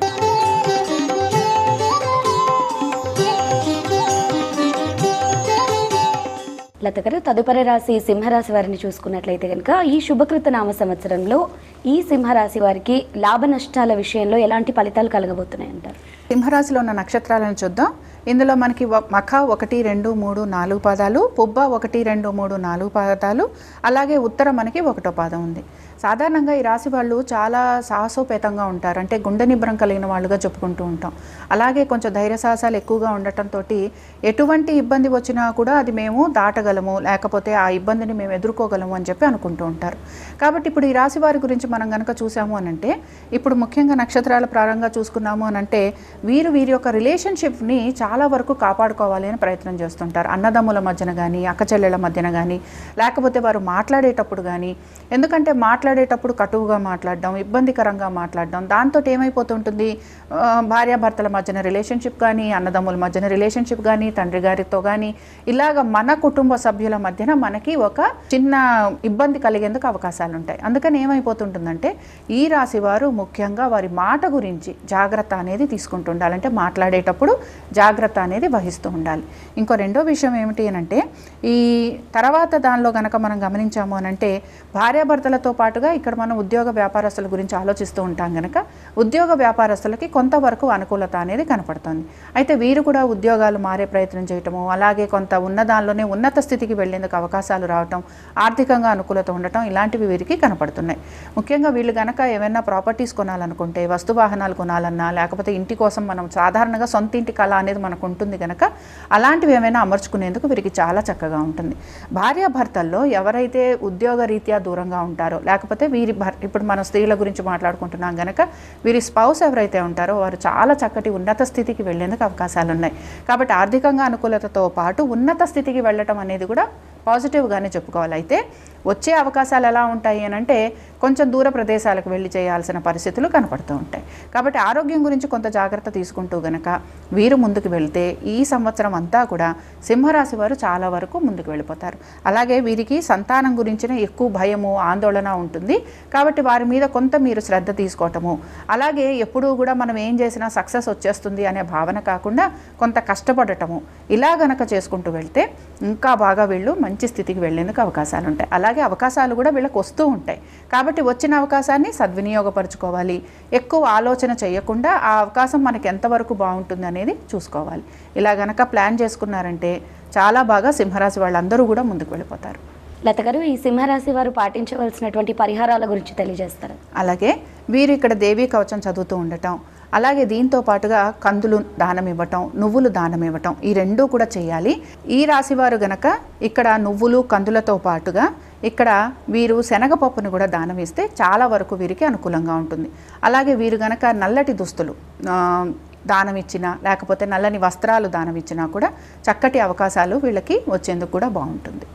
[SPEAKER 1] లత గారు తదుపరి రాశి సింహరాశి వారిని చూసుకున్నట్లయితే కనుక ఈ శుభకృత నామ సంవత్సరంలో ఈ సింహరాశి వారికి లాభ నష్టాల విషయంలో ఎలాంటి ఫలితాలు కలగబోతున్నాయి అంటారు
[SPEAKER 2] సింహరాశిలో ఉన్న నక్షత్రాలను చూద్దాం ఇందులో మనకి వ- మఖ ఒకటి రెండు మూడు నాలుగు పాదాలు పుబ్బ ఒకటి రెండు మూడు నాలుగు పాదాలు అలాగే ఉత్తర మనకి ఒకటో పాదం ఉంది సాధారణంగా ఈ రాశి వాళ్ళు చాలా సాహసోపేతంగా ఉంటారు అంటే గుండె నిబ్రం కలిగిన వాళ్ళుగా చెప్పుకుంటూ ఉంటాం అలాగే కొంచెం ధైర్య సాహసాలు ఎక్కువగా ఉండటంతో ఎటువంటి ఇబ్బంది వచ్చినా కూడా అది మేము దాటగలము లేకపోతే ఆ ఇబ్బందిని మేము ఎదుర్కోగలము అని చెప్పి అనుకుంటూ ఉంటారు కాబట్టి ఇప్పుడు ఈ రాశి వారి గురించి మనం కనుక చూసాము అని అంటే ఇప్పుడు ముఖ్యంగా నక్షత్రాల ప్రారంభంగా చూసుకున్నాము అని అంటే వీరు వీరి యొక్క రిలేషన్షిప్ని చాలా వరకు కాపాడుకోవాలి అని ప్రయత్నం చేస్తుంటారు అన్నదమ్ముల మధ్యన కానీ అక్కచెల్లెళ్ళ మధ్యన కానీ లేకపోతే వారు మాట్లాడేటప్పుడు కానీ ఎందుకంటే మాట్లాడేటప్పుడు కటువుగా మాట్లాడడం ఇబ్బందికరంగా మాట్లాడడం దాంతో ఏమైపోతుంటుంది ఆ, భార్యాభర్తల మధ్యన రిలేషన్షిప్ కానీ అన్నదమ్ముల మధ్యన రిలేషన్షిప్ కానీ తండ్రి గారితో కానీ ఇలాగ మన కుటుంబ సభ్యుల మధ్యన మనకి ఒక చిన్న ఇబ్బంది కలిగేందుకు అవకాశాలు ఉంటాయి అందుకని ఏమైపోతుంటుందంటే ఈ రాశి వారు ముఖ్యంగా వారి మాట గురించి జాగ్రత్త అనేది తీసుకుంటూ ఉండాలి అంటే మాట్లాడేటప్పుడు జాగ్రత్త అనేది వహిస్తూ ఉండాలి ఇంకో రెండో విషయం ఏమిటి అని అంటే ఈ తర్వాత దానిలో గనక మనం గమనించాము అని అంటే భార్యాభర్తలతో పాటుగా ఇక్కడ మనం ఉద్యోగ వ్యాపారస్తుల గురించి ఆలోచిస్తూ ఉంటాం గనక ఉద్యోగ వ్యాపారస్తులకి కొంతవరకు అనుకూలత అనేది కనపడుతుంది అయితే వీరు కూడా ఉద్యోగాలు మారే ప్రయత్నం చేయటము అలాగే కొంత ఉన్న దానిలోనే ఉన్నత స్థితికి వెళ్ళేందుకు అవకాశాలు రావటం ఆర్థికంగా అనుకూలత ఉండటం ఇలాంటివి వీరికి కనపడుతున్నాయి ముఖ్యంగా వీళ్ళు గనక ఏమైనా ప్రాపర్టీస్ కొనాలనుకుంటే వస్తు వాహనాలు కొనాలన్నా లేకపోతే ఇంటి కోసం మనం సాధారణంగా సొంత ఇంటి కళ అనేది మనకు ఉంటుంది కనుక అలాంటివి ఏమైనా అమర్చుకునేందుకు వీరికి చాలా చక్కగా ఉంటుంది భార్యాభర్తల్లో ఎవరైతే ఉద్యోగ రీత్యా దూరంగా ఉంటారో లేకపోతే లేకపోతే వీరి భర్ ఇప్పుడు మనం స్త్రీల గురించి మాట్లాడుకుంటున్నాం గనక వీరి స్పౌస్ ఎవరైతే ఉంటారో వారు చాలా చక్కటి ఉన్నత స్థితికి వెళ్ళేందుకు అవకాశాలు ఉన్నాయి కాబట్టి ఆర్థికంగా అనుకూలతతో పాటు ఉన్నత స్థితికి వెళ్ళటం అనేది కూడా పాజిటివ్గానే చెప్పుకోవాలి అయితే వచ్చే అవకాశాలు ఎలా ఉంటాయి అని అంటే కొంచెం దూర ప్రదేశాలకు వెళ్ళి చేయాల్సిన పరిస్థితులు కనపడుతూ ఉంటాయి కాబట్టి ఆరోగ్యం గురించి కొంత జాగ్రత్త తీసుకుంటూ గనక వీరు ముందుకు వెళ్తే ఈ సంవత్సరం అంతా కూడా సింహరాశి వారు చాలా వరకు ముందుకు వెళ్ళిపోతారు అలాగే వీరికి సంతానం గురించిన ఎక్కువ భయము ఆందోళన ఉంటుంది కాబట్టి వారి మీద కొంత మీరు శ్రద్ధ తీసుకోవటము అలాగే ఎప్పుడూ కూడా మనం ఏం చేసినా సక్సెస్ వచ్చేస్తుంది అనే భావన కాకుండా కొంత కష్టపడటము ఇలా గనక చేసుకుంటూ వెళ్తే ఇంకా బాగా వీళ్ళు మంచి స్థితికి వెళ్ళేందుకు అవకాశాలు ఉంటాయి అలాగే అవకాశాలు కూడా వీళ్ళకి వస్తూ ఉంటాయి కాబట్టి వచ్చిన అవకాశాన్ని సద్వినియోగపరచుకోవాలి ఎక్కువ ఆలోచన చేయకుండా ఆ అవకాశం మనకి ఎంతవరకు బాగుంటుంది అనేది చూసుకోవాలి ఇలా గనక ప్లాన్ చేసుకున్నారంటే చాలా బాగా సింహరాశి వాళ్ళందరూ కూడా ముందుకు వెళ్ళిపోతారు
[SPEAKER 1] లత గారు ఈ సింహరాశి వారు పాటించవలసినటువంటి పరిహారాల గురించి తెలియజేస్తారు
[SPEAKER 2] అలాగే వీరు ఇక్కడ దేవీ కవచం చదువుతూ ఉండటం అలాగే దీంతో పాటుగా కందులు దానం ఇవ్వటం నువ్వులు దానం ఇవ్వటం ఈ రెండూ కూడా చేయాలి ఈ రాశివారు గనక ఇక్కడ నువ్వులు కందులతో పాటుగా ఇక్కడ వీరు శనగపప్పును కూడా దానం ఇస్తే చాలా వరకు వీరికి అనుకూలంగా ఉంటుంది అలాగే వీరు గనక నల్లటి దుస్తులు ఆ, దానం ఇచ్చినా లేకపోతే నల్లని వస్త్రాలు దానం ఇచ్చినా కూడా చక్కటి అవకాశాలు వీళ్ళకి వచ్చేందుకు కూడా బాగుంటుంది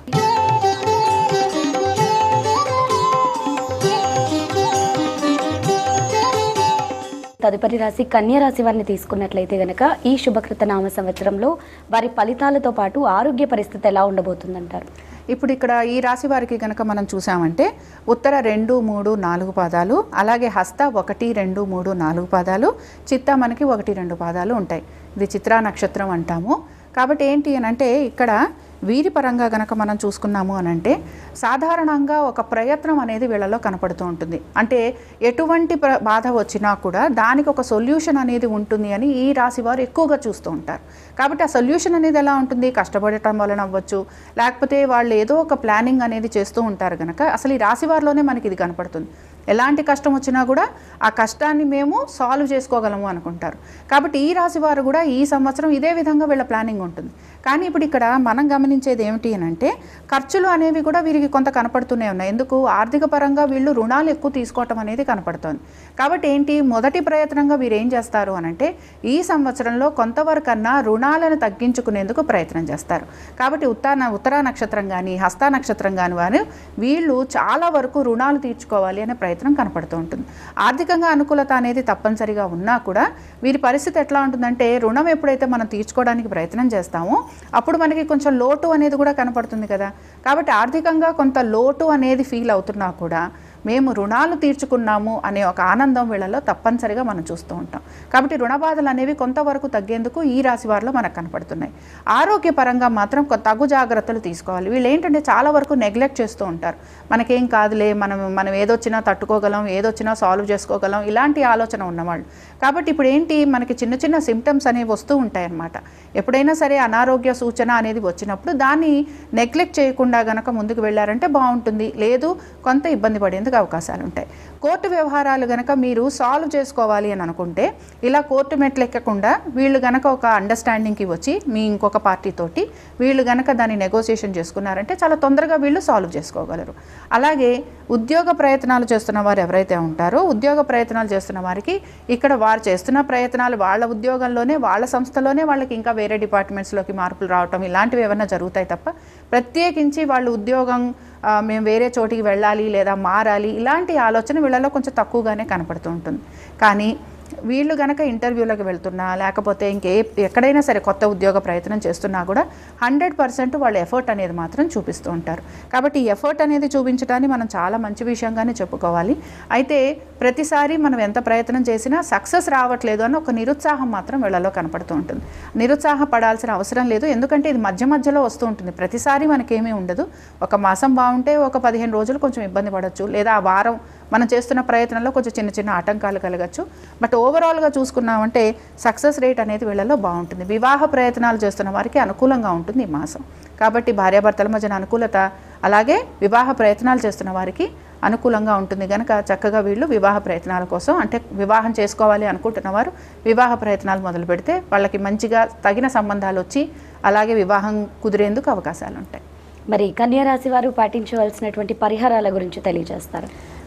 [SPEAKER 1] తదుపరి రాశి కన్యా రాశి వారిని తీసుకున్నట్లయితే గనక ఈ శుభకృత నామ సంవత్సరంలో వారి ఫలితాలతో పాటు ఆరోగ్య పరిస్థితి ఎలా ఉండబోతుందంటారు
[SPEAKER 2] ఇప్పుడు ఇక్కడ ఈ రాశి వారికి కనుక మనం చూసామంటే ఉత్తర రెండు మూడు నాలుగు పాదాలు అలాగే హస్త ఒకటి రెండు మూడు నాలుగు పాదాలు చిత్త మనకి ఒకటి రెండు పాదాలు ఉంటాయి ఇది చిత్రా నక్షత్రం అంటాము కాబట్టి ఏంటి అని అంటే ఇక్కడ వీరి పరంగా గనక మనం చూసుకున్నాము అని అంటే సాధారణంగా ఒక ప్రయత్నం అనేది వీళ్ళలో కనపడుతూ ఉంటుంది అంటే ఎటువంటి ప్ర బాధ వచ్చినా కూడా దానికి ఒక సొల్యూషన్ అనేది ఉంటుంది అని ఈ రాశి వారు ఎక్కువగా చూస్తూ ఉంటారు కాబట్టి ఆ సొల్యూషన్ అనేది ఎలా ఉంటుంది కష్టపడటం వలన అవ్వచ్చు లేకపోతే వాళ్ళు ఏదో ఒక ప్లానింగ్ అనేది చేస్తూ ఉంటారు కనుక అసలు ఈ రాశి వారిలోనే మనకి ఇది కనపడుతుంది ఎలాంటి కష్టం వచ్చినా కూడా ఆ కష్టాన్ని మేము సాల్వ్ చేసుకోగలము అనుకుంటారు కాబట్టి ఈ రాశి వారు కూడా ఈ సంవత్సరం ఇదే విధంగా వీళ్ళ ప్లానింగ్ ఉంటుంది కానీ ఇప్పుడు ఇక్కడ మనం గమనించేది ఏమిటి అని అంటే ఖర్చులు అనేవి కూడా వీరికి కొంత కనపడుతూనే ఉన్నాయి ఎందుకు ఆర్థిక పరంగా వీళ్ళు రుణాలు ఎక్కువ తీసుకోవటం అనేది కనపడుతోంది కాబట్టి ఏంటి మొదటి ప్రయత్నంగా వీరు ఏం చేస్తారు అని అంటే ఈ సంవత్సరంలో కొంతవరకన్నా రుణాలను తగ్గించుకునేందుకు ప్రయత్నం చేస్తారు కాబట్టి ఉత్తర ఉత్తరా నక్షత్రం కానీ హస్త నక్షత్రం కానీ వారు వీళ్ళు చాలా వరకు రుణాలు తీర్చుకోవాలి అనే ప్రయత్నం కనపడుతూ ఉంటుంది ఆర్థికంగా అనుకూలత అనేది తప్పనిసరిగా ఉన్నా కూడా వీరి పరిస్థితి ఎట్లా ఉంటుందంటే రుణం ఎప్పుడైతే మనం తీర్చుకోవడానికి ప్రయత్నం చేస్తామో అప్పుడు మనకి కొంచెం లోటు అనేది కూడా కనపడుతుంది కదా కాబట్టి ఆర్థికంగా కొంత లోటు అనేది ఫీల్ అవుతున్నా కూడా మేము రుణాలు తీర్చుకున్నాము అనే ఒక ఆనందం వీళ్ళలో తప్పనిసరిగా మనం చూస్తూ ఉంటాం కాబట్టి రుణ బాధలు అనేవి కొంతవరకు తగ్గేందుకు ఈ రాశి వారిలో మనకు కనపడుతున్నాయి ఆరోగ్యపరంగా మాత్రం కొ- తగు జాగ్రత్తలు తీసుకోవాలి వీళ్ళు ఏంటంటే చాలా వరకు నెగ్లెక్ట్ చేస్తూ ఉంటారు మనకేం కాదులే మనం మనం ఏదొచ్చినా తట్టుకోగలం ఏదొచ్చినా సాల్వ్ చేసుకోగలం ఇలాంటి ఆలోచన ఉన్నవాళ్ళు కాబట్టి ఇప్పుడు ఏంటి మనకి చిన్న చిన్న సిమ్టమ్స్ అనేవి వస్తూ ఉంటాయన్నమాట ఎప్పుడైనా సరే అనారోగ్య సూచన అనేది వచ్చినప్పుడు దాన్ని నెగ్లెక్ట్ చేయకుండా గనక ముందుకు వెళ్ళారంటే బాగుంటుంది లేదు కొంత ఇబ్బంది పడేందుకు అవకాశాలు ఉంటాయి కోర్టు వ్యవహారాలు గనక మీరు సాల్వ్ చేసుకోవాలి అని అనుకుంటే ఇలా కోర్టు మెట్లు ఎక్కకుండా వీళ్ళు గనక ఒక అండర్స్టాండింగ్కి వచ్చి మీ ఇంకొక పార్టీ తోటి వీళ్ళు గనక దాన్ని నెగోసియేషన్ చేసుకున్నారంటే చాలా తొందరగా వీళ్ళు సాల్వ్ చేసుకోగలరు అలాగే ఉద్యోగ ప్రయత్నాలు చేస్తున్న వారు ఎవరైతే ఉంటారో ఉద్యోగ ప్రయత్నాలు చేస్తున్న వారికి ఇక్కడ వారు చేస్తున్న ప్రయత్నాలు వాళ్ళ ఉద్యోగంలోనే వాళ్ళ సంస్థలోనే వాళ్ళకి ఇంకా వేరే డిపార్ట్మెంట్స్లోకి మార్పులు రావటం ఇలాంటివి ఏమైనా జరుగుతాయి తప్ప ప్రత్యేకించి వాళ్ళు ఉద్యోగం ఆ, మేము వేరే చోటికి వెళ్ళాలి లేదా మారాలి ఇలాంటి ఆలోచన వీళ్ళలో కొంచెం తక్కువగానే కనపడుతూ ఉంటుంది కానీ వీళ్ళు గనక ఇంటర్వ్యూలకు వెళ్తున్నా లేకపోతే ఇంకే ఎక్కడైనా సరే కొత్త ఉద్యోగ ప్రయత్నం చేస్తున్నా కూడా హండ్రెడ్ పర్సెంట్ వాళ్ళు ఎఫర్ట్ అనేది మాత్రం చూపిస్తూ ఉంటారు కాబట్టి ఈ ఎఫర్ట్ అనేది చూపించడాన్ని మనం చాలా మంచి విషయంగానే చెప్పుకోవాలి అయితే ప్రతిసారి మనం ఎంత ప్రయత్నం చేసినా సక్సెస్ రావట్లేదు అని ఒక నిరుత్సాహం మాత్రం వీళ్ళలో కనపడుతూ ఉంటుంది నిరుత్సాహపడాల్సిన అవసరం లేదు ఎందుకంటే ఇది మధ్య మధ్యలో వస్తూ ఉంటుంది ప్రతిసారి మనకేమీ ఉండదు ఒక మాసం బాగుంటే ఒక పదిహేను రోజులు కొంచెం ఇబ్బంది పడవచ్చు లేదా ఆ వారం మనం చేస్తున్న ప్రయత్నంలో కొంచెం చిన్న చిన్న ఆటంకాలు కలగచ్చు బట్ ఓవరాల్గా చూసుకున్నామంటే సక్సెస్ రేట్ అనేది వీళ్ళలో బాగుంటుంది వివాహ ప్రయత్నాలు చేస్తున్న వారికి అనుకూలంగా ఉంటుంది ఈ మాసం కాబట్టి భార్యాభర్తల మధ్యన అనుకూలత అలాగే వివాహ ప్రయత్నాలు చేస్తున్న వారికి అనుకూలంగా ఉంటుంది కనుక చక్కగా వీళ్ళు వివాహ ప్రయత్నాల కోసం అంటే వివాహం చేసుకోవాలి అనుకుంటున్న వారు వివాహ ప్రయత్నాలు మొదలు పెడితే వాళ్ళకి మంచిగా తగిన సంబంధాలు వచ్చి అలాగే వివాహం కుదిరేందుకు అవకాశాలు ఉంటాయి
[SPEAKER 1] మరి కన్యా రాశి వారు పాటించవలసినటువంటి పరిహారాల గురించి తెలియజేస్తారు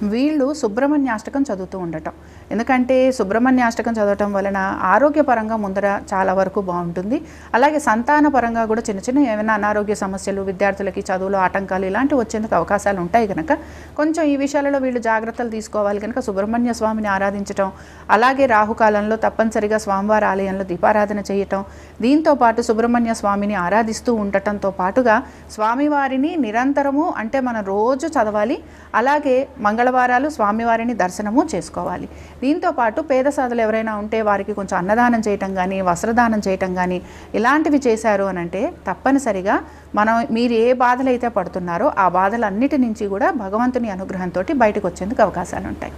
[SPEAKER 2] వీళ్ళు సుబ్రహ్మణ్యాష్టకం చదువుతూ ఉండటం ఎందుకంటే సుబ్రహ్మణ్యాష్టకం చదవటం వలన ఆరోగ్యపరంగా ముందర చాలా వరకు బాగుంటుంది అలాగే సంతాన పరంగా కూడా చిన్న చిన్న ఏమైనా అనారోగ్య సమస్యలు విద్యార్థులకి చదువులో ఆటంకాలు ఇలాంటివి వచ్చేందుకు అవకాశాలు ఉంటాయి కనుక కొంచెం ఈ విషయాలలో వీళ్ళు జాగ్రత్తలు తీసుకోవాలి కనుక సుబ్రహ్మణ్య స్వామిని ఆరాధించటం అలాగే రాహుకాలంలో తప్పనిసరిగా స్వామివారి ఆలయంలో దీపారాధన చేయటం దీంతో పాటు సుబ్రహ్మణ్య స్వామిని ఆరాధిస్తూ ఉండటంతో పాటుగా స్వామివారిని నిరంతరము అంటే మనం రోజు చదవాలి అలాగే మంగళవారాలు స్వామివారిని దర్శనము చేసుకోవాలి దీంతో పాటు పేద సాధులు ఎవరైనా ఉంటే వారికి కొంచెం అన్నదానం చేయటం కానీ వస్త్రదానం చేయటం కానీ ఇలాంటివి చేశారు అని అంటే తప్పనిసరిగా మనం మీరు ఏ బాధలు అయితే పడుతున్నారో ఆ బాధలన్నిటి నుంచి కూడా భగవంతుని అనుగ్రహంతో బయటకు వచ్చేందుకు అవకాశాలు ఉంటాయి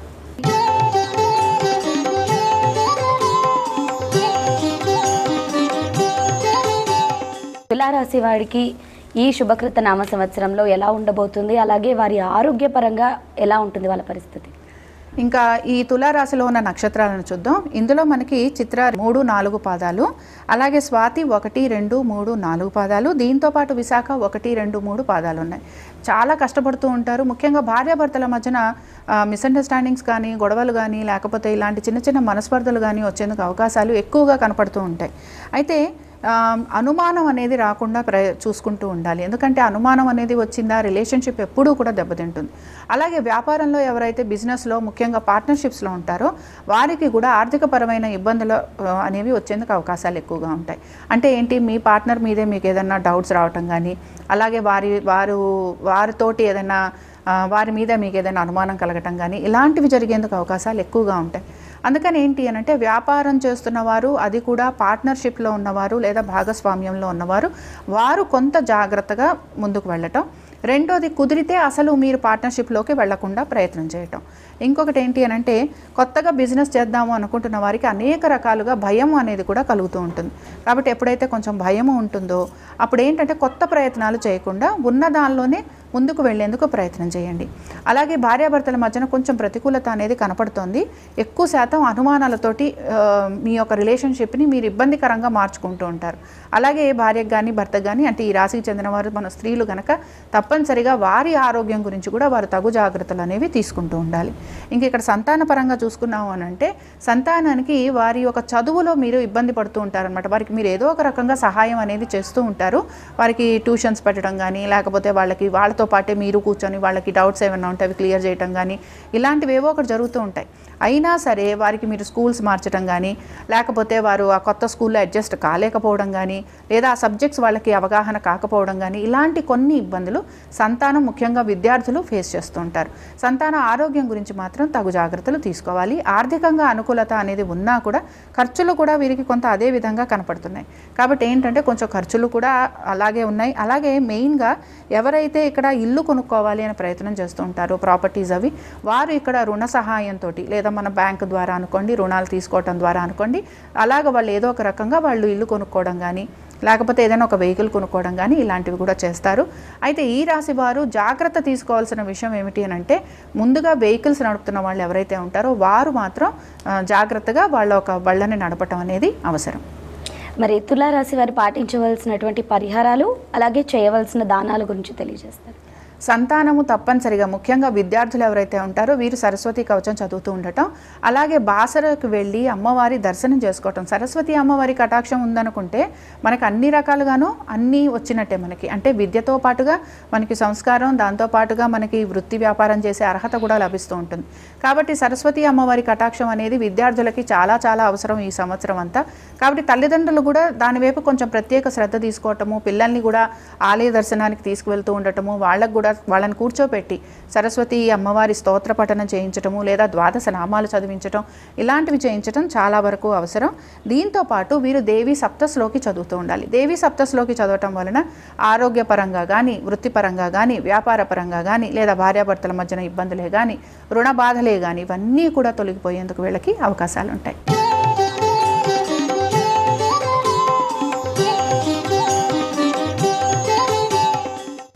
[SPEAKER 1] తులారాశి వాడికి ఈ శుభకృత నామ సంవత్సరంలో ఎలా ఉండబోతుంది అలాగే వారి ఆరోగ్యపరంగా ఎలా ఉంటుంది వాళ్ళ పరిస్థితి
[SPEAKER 2] ఇంకా ఈ తులారాశిలో ఉన్న నక్షత్రాలను చూద్దాం ఇందులో మనకి చిత్ర మూడు నాలుగు పాదాలు అలాగే స్వాతి ఒకటి రెండు మూడు నాలుగు పాదాలు దీంతో పాటు విశాఖ ఒకటి రెండు మూడు పాదాలు ఉన్నాయి చాలా కష్టపడుతూ ఉంటారు ముఖ్యంగా భార్యాభర్తల మధ్యన మిస్అండర్స్టాండింగ్స్ కానీ గొడవలు కానీ లేకపోతే ఇలాంటి చిన్న చిన్న మనస్పర్ధలు కానీ వచ్చేందుకు అవకాశాలు ఎక్కువగా కనపడుతూ ఉంటాయి అయితే ఆ, అనుమానం అనేది రాకుండా ప్ర చూసుకుంటూ ఉండాలి ఎందుకంటే అనుమానం అనేది వచ్చిందా రిలేషన్షిప్ ఎప్పుడూ కూడా దెబ్బతింటుంది అలాగే వ్యాపారంలో ఎవరైతే బిజినెస్లో ముఖ్యంగా పార్ట్నర్షిప్స్లో ఉంటారో వారికి కూడా ఆర్థికపరమైన ఇబ్బందులు ఆ, అనేవి వచ్చేందుకు అవకాశాలు ఎక్కువగా ఉంటాయి అంటే ఏంటి మీ పార్ట్నర్ మీదే మీకు ఏదైనా డౌట్స్ రావటం కానీ అలాగే వారి వారు వారితోటి ఏదైనా ఆ, వారి మీద మీకు ఏదైనా అనుమానం కలగటం కానీ ఇలాంటివి జరిగేందుకు అవకాశాలు ఎక్కువగా ఉంటాయి అందుకని ఏంటి అని అంటే వ్యాపారం చేస్తున్న వారు అది కూడా పార్ట్నర్షిప్లో ఉన్నవారు లేదా భాగస్వామ్యంలో ఉన్నవారు వారు కొంత జాగ్రత్తగా ముందుకు వెళ్ళటం రెండోది కుదిరితే అసలు మీరు పార్ట్నర్షిప్లోకి వెళ్లకుండా ప్రయత్నం చేయటం ఇంకొకటి ఏంటి అని అంటే కొత్తగా బిజినెస్ చేద్దాము అనుకుంటున్న వారికి అనేక రకాలుగా భయం అనేది కూడా కలుగుతూ ఉంటుంది కాబట్టి ఎప్పుడైతే కొంచెం భయం ఉంటుందో అప్పుడు ఏంటంటే కొత్త ప్రయత్నాలు చేయకుండా ఉన్న దానిలోనే ముందుకు వెళ్లేందుకు ప్రయత్నం చేయండి అలాగే భార్యాభర్తల మధ్యన కొంచెం ప్రతికూలత అనేది కనపడుతోంది ఎక్కువ శాతం అనుమానాలతోటి ఆ, మీ యొక్క రిలేషన్షిప్ని మీరు ఇబ్బందికరంగా మార్చుకుంటూ ఉంటారు అలాగే భార్యకు కానీ భర్తకు కానీ అంటే ఈ రాశికి చెందిన వారు మన స్త్రీలు గనక తప్పనిసరిగా వారి ఆరోగ్యం గురించి కూడా వారు తగు జాగ్రత్తలు అనేవి తీసుకుంటూ ఉండాలి ఇంక ఇక్కడ సంతాన పరంగా చూసుకున్నాము అని అంటే సంతానానికి వారి యొక్క చదువులో మీరు ఇబ్బంది పడుతూ ఉంటారనమాట వారికి మీరు ఏదో ఒక రకంగా సహాయం అనేది చేస్తూ ఉంటారు వారికి ట్యూషన్స్ పెట్టడం కానీ లేకపోతే వాళ్ళకి వాళ్ళతో పాటే మీరు కూర్చొని వాళ్ళకి డౌట్స్ ఏమైనా ఉంటే అవి క్లియర్ చేయడం కానీ ఇలాంటివి ఏవో ఒకటి జరుగుతూ ఉంటాయి అయినా సరే వారికి మీరు స్కూల్స్ మార్చడం కానీ లేకపోతే వారు ఆ కొత్త స్కూల్లో అడ్జస్ట్ కాలేకపోవడం కానీ లేదా ఆ సబ్జెక్ట్స్ వాళ్ళకి అవగాహన కాకపోవడం కానీ ఇలాంటి కొన్ని ఇబ్బందులు సంతానం ముఖ్యంగా విద్యార్థులు ఫేస్ చేస్తూ ఉంటారు సంతాన ఆరోగ్యం గురించి మాత్రం తగు జాగ్రత్తలు తీసుకోవాలి ఆర్థికంగా అనుకూలత అనేది ఉన్నా కూడా ఖర్చులు కూడా వీరికి కొంత అదే విధంగా కనపడుతున్నాయి కాబట్టి ఏంటంటే కొంచెం ఖర్చులు కూడా అలాగే ఉన్నాయి అలాగే మెయిన్గా ఎవరైతే ఇక్కడ ఇల్లు కొనుక్కోవాలి అనే ప్రయత్నం చేస్తూ ఉంటారో ప్రాపర్టీస్ అవి వారు ఇక్కడ రుణ సహాయంతో లేదా మన బ్యాంక్ ద్వారా అనుకోండి రుణాలు తీసుకోవటం ద్వారా అనుకోండి అలాగ వాళ్ళు ఏదో ఒక రకంగా వాళ్ళు ఇల్లు కొనుక్కోవడం కానీ లేకపోతే ఏదైనా ఒక వెహికల్ కొనుక్కోవడం కానీ ఇలాంటివి కూడా చేస్తారు అయితే ఈ రాశి వారు జాగ్రత్త తీసుకోవాల్సిన విషయం ఏమిటి అని అంటే ముందుగా వెహికల్స్ నడుపుతున్న వాళ్ళు ఎవరైతే ఉంటారో వారు మాత్రం ఆ, జాగ్రత్తగా వాళ్ళ ఒక బళ్ళని నడపటం అనేది అవసరం
[SPEAKER 1] మరి తులారాశి వారు పాటించవలసినటువంటి పరిహారాలు అలాగే చేయవలసిన దానాల గురించి తెలియజేస్తారు
[SPEAKER 2] సంతానము తప్పనిసరిగా ముఖ్యంగా విద్యార్థులు ఎవరైతే ఉంటారో వీరు సరస్వతి కవచం చదువుతూ ఉండటం అలాగే బాసరకు వెళ్ళి అమ్మవారి దర్శనం చేసుకోవటం సరస్వతి అమ్మవారి కటాక్షం ఉందనుకుంటే మనకు అన్ని రకాలుగాను అన్నీ వచ్చినట్టే మనకి అంటే విద్యతో పాటుగా మనకి సంస్కారం దాంతో పాటుగా మనకి వృత్తి వ్యాపారం చేసే అర్హత కూడా లభిస్తూ ఉంటుంది కాబట్టి సరస్వతి అమ్మవారి కటాక్షం అనేది విద్యార్థులకి చాలా చాలా అవసరం ఈ సంవత్సరం అంతా కాబట్టి తల్లిదండ్రులు కూడా దాని వైపు కొంచెం ప్రత్యేక శ్రద్ధ తీసుకోవటము పిల్లల్ని కూడా ఆలయ దర్శనానికి తీసుకువెళ్తూ ఉండటము వాళ్ళకు కూడా వాళ్ళని కూర్చోపెట్టి సరస్వతి అమ్మవారి స్తోత్ర పఠనం చేయించటము లేదా ద్వాదశ నామాలు చదివించటం ఇలాంటివి చేయించటం చాలా వరకు అవసరం దీంతో పాటు వీరు దేవి సప్తస్లోకి చదువుతూ ఉండాలి దేవి సప్తస్లోకి చదవటం వలన ఆరోగ్యపరంగా కానీ వృత్తిపరంగా కానీ వ్యాపార పరంగా కానీ లేదా భార్యాభర్తల మధ్యన ఇబ్బందులే కానీ రుణ బాధలే కానీ ఇవన్నీ కూడా తొలగిపోయేందుకు వీళ్ళకి అవకాశాలు ఉంటాయి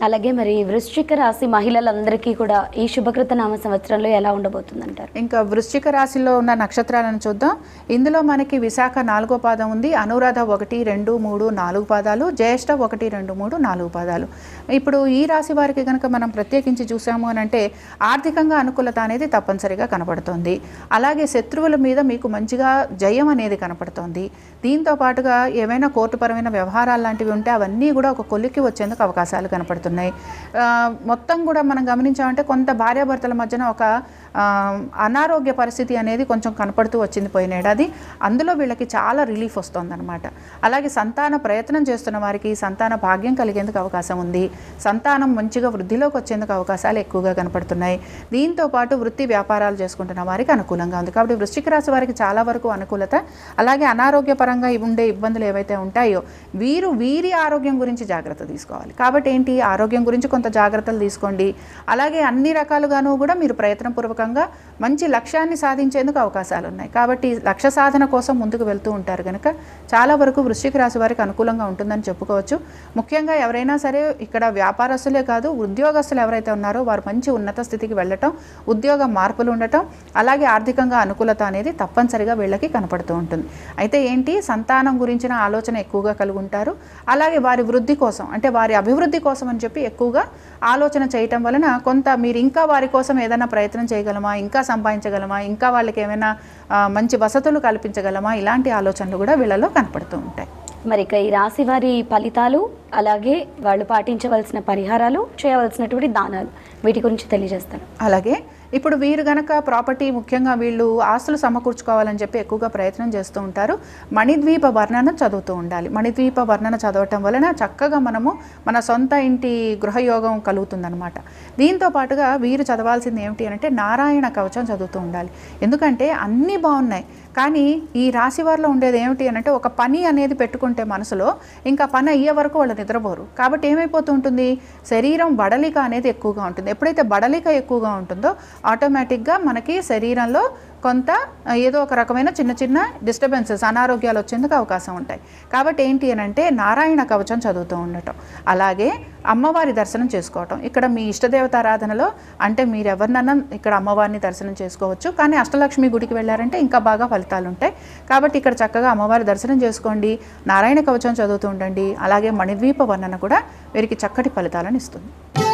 [SPEAKER 1] అలాగే మరి వృశ్చిక రాశి మహిళలందరికీ కూడా ఈ శుభకృత నామ సంవత్సరంలో ఎలా ఉండబోతుందంటారు
[SPEAKER 2] ఇంకా వృశ్చిక రాశిలో ఉన్న నక్షత్రాలను చూద్దాం ఇందులో మనకి విశాఖ నాలుగో పాదం ఉంది అనురాధ ఒకటి రెండు మూడు నాలుగు పాదాలు జ్యేష్ఠ ఒకటి రెండు మూడు నాలుగు పాదాలు ఇప్పుడు ఈ రాశి వారికి కనుక మనం ప్రత్యేకించి చూసాము అని అంటే ఆర్థికంగా అనుకూలత అనేది తప్పనిసరిగా కనపడుతోంది అలాగే శత్రువుల మీద మీకు మంచిగా జయం అనేది కనపడుతోంది దీంతో పాటుగా ఏవైనా కోర్టుపరమైన వ్యవహారాలు లాంటివి ఉంటే అవన్నీ కూడా ఒక కొలిక్కి వచ్చేందుకు అవకాశాలు కనపడుతున్నాయి ఆ, మొత్తం కూడా మనం గమనించామంటే కొంత భార్యాభర్తల మధ్యన ఒక ఆ, అనారోగ్య పరిస్థితి అనేది కొంచెం కనపడుతూ వచ్చింది పోయిన ఏడాది అందులో వీళ్ళకి చాలా రిలీఫ్ వస్తుందన్నమాట అలాగే సంతాన ప్రయత్నం చేస్తున్న వారికి సంతాన భాగ్యం కలిగేందుకు అవకాశం ఉంది సంతానం మంచిగా వృద్ధిలోకి వచ్చేందుకు అవకాశాలు ఎక్కువగా కనపడుతున్నాయి దీంతో పాటు వృత్తి వ్యాపారాలు చేసుకుంటున్న వారికి అనుకూలంగా ఉంది కాబట్టి వృశ్చిక రాశి వారికి చాలా వరకు అనుకూలత అలాగే అనారోగ్యపరంగా ఉండే ఇబ్బందులు ఏవైతే ఉంటాయో వీరు వీరి ఆరోగ్యం గురించి జాగ్రత్త తీసుకోవాలి కాబట్టి ఏంటి ఆరోగ్యం గురించి కొంత జాగ్రత్తలు తీసుకోండి అలాగే అన్ని రకాలుగాను కూడా మీరు ప్రయత్నపూర్వకంగా మంచి లక్ష్యాన్ని సాధించేందుకు అవకాశాలు ఉన్నాయి కాబట్టి లక్ష్య సాధన కోసం ముందుకు వెళ్తూ ఉంటారు కనుక చాలా వరకు వృశ్చిక రాశి వారికి అనుకూలంగా ఉంటుందని చెప్పుకోవచ్చు ముఖ్యంగా ఎవరైనా సరే ఇక్కడ వ్యాపారస్తులే కాదు ఉద్యోగస్తులు ఎవరైతే ఉన్నారో వారు మంచి ఉన్నత స్థితికి వెళ్ళటం ఉద్యోగ మార్పులు ఉండటం అలాగే ఆర్థికంగా అనుకూలత అనేది తప్పనిసరిగా వీళ్ళకి కనపడుతూ ఉంటుంది అయితే ఏంటి సంతానం గురించిన ఆలోచన ఎక్కువగా కలిగి ఉంటారు అలాగే వారి వృద్ధి కోసం అంటే వారి అభివృద్ధి కోసం అని చెప్పి ఎక్కువగా ఆలోచన చేయటం వలన కొంత మీరు ఇంకా వారి కోసం ఏదైనా ప్రయత్నం చేయగలమా ఇంకా సంపాదించగలమా ఇంకా వాళ్ళకి ఏమైనా ఆ, మంచి వసతులు కల్పించగలమా ఇలాంటి ఆలోచనలు కూడా వీళ్ళలో కనపడుతూ ఉంటాయి
[SPEAKER 1] మరి ఇక ఈ రాశి వారి ఫలితాలు అలాగే వాళ్ళు పాటించవలసిన పరిహారాలు చేయవలసినటువంటి దానాలు వీటి గురించి తెలియజేస్తారు
[SPEAKER 2] అలాగే ఇప్పుడు వీరు గనక ప్రాపర్టీ ముఖ్యంగా వీళ్ళు ఆస్తులు సమకూర్చుకోవాలని చెప్పి ఎక్కువగా ప్రయత్నం చేస్తూ ఉంటారు మణిద్వీప వర్ణన చదువుతూ ఉండాలి మణిద్వీప వర్ణన చదవటం వలన చక్కగా మనము మన సొంత ఇంటి గృహయోగం కలుగుతుందన్నమాట దీంతో పాటుగా వీరు చదవాల్సింది ఏమిటి అంటే నారాయణ కవచం చదువుతూ ఉండాలి ఎందుకంటే అన్నీ బాగున్నాయి కానీ ఈ రాశి వారిలో ఉండేది ఏమిటి అని అంటే ఒక పని అనేది పెట్టుకుంటే మనసులో ఇంకా పని అయ్యే వరకు వాళ్ళు నిద్రపోరు కాబట్టి ఏమైపోతూ ఉంటుంది శరీరం బడలిక అనేది ఎక్కువగా ఉంటుంది ఎప్పుడైతే బడలిక ఎక్కువగా ఉంటుందో ఆటోమేటిక్గా మనకి శరీరంలో కొంత ఆ, ఏదో ఒక రకమైన చిన్న చిన్న డిస్టర్బెన్సెస్ అనారోగ్యాలు వచ్చేందుకు అవకాశం ఉంటాయి కాబట్టి ఏంటి అని అంటే నారాయణ కవచం చదువుతూ ఉండటం అలాగే అమ్మవారి దర్శనం చేసుకోవటం ఇక్కడ మీ ఇష్టదేవత ఆరాధనలో అంటే మీరు ఎవరినన్నా ఇక్కడ అమ్మవారిని దర్శనం చేసుకోవచ్చు కానీ అష్టలక్ష్మి గుడికి వెళ్ళారంటే ఇంకా బాగా ఫలితాలు ఉంటాయి కాబట్టి ఇక్కడ చక్కగా అమ్మవారి దర్శనం చేసుకోండి నారాయణ కవచం చదువుతూ ఉండండి అలాగే మణిద్వీప వర్ణన కూడా వీరికి చక్కటి ఫలితాలను ఇస్తుంది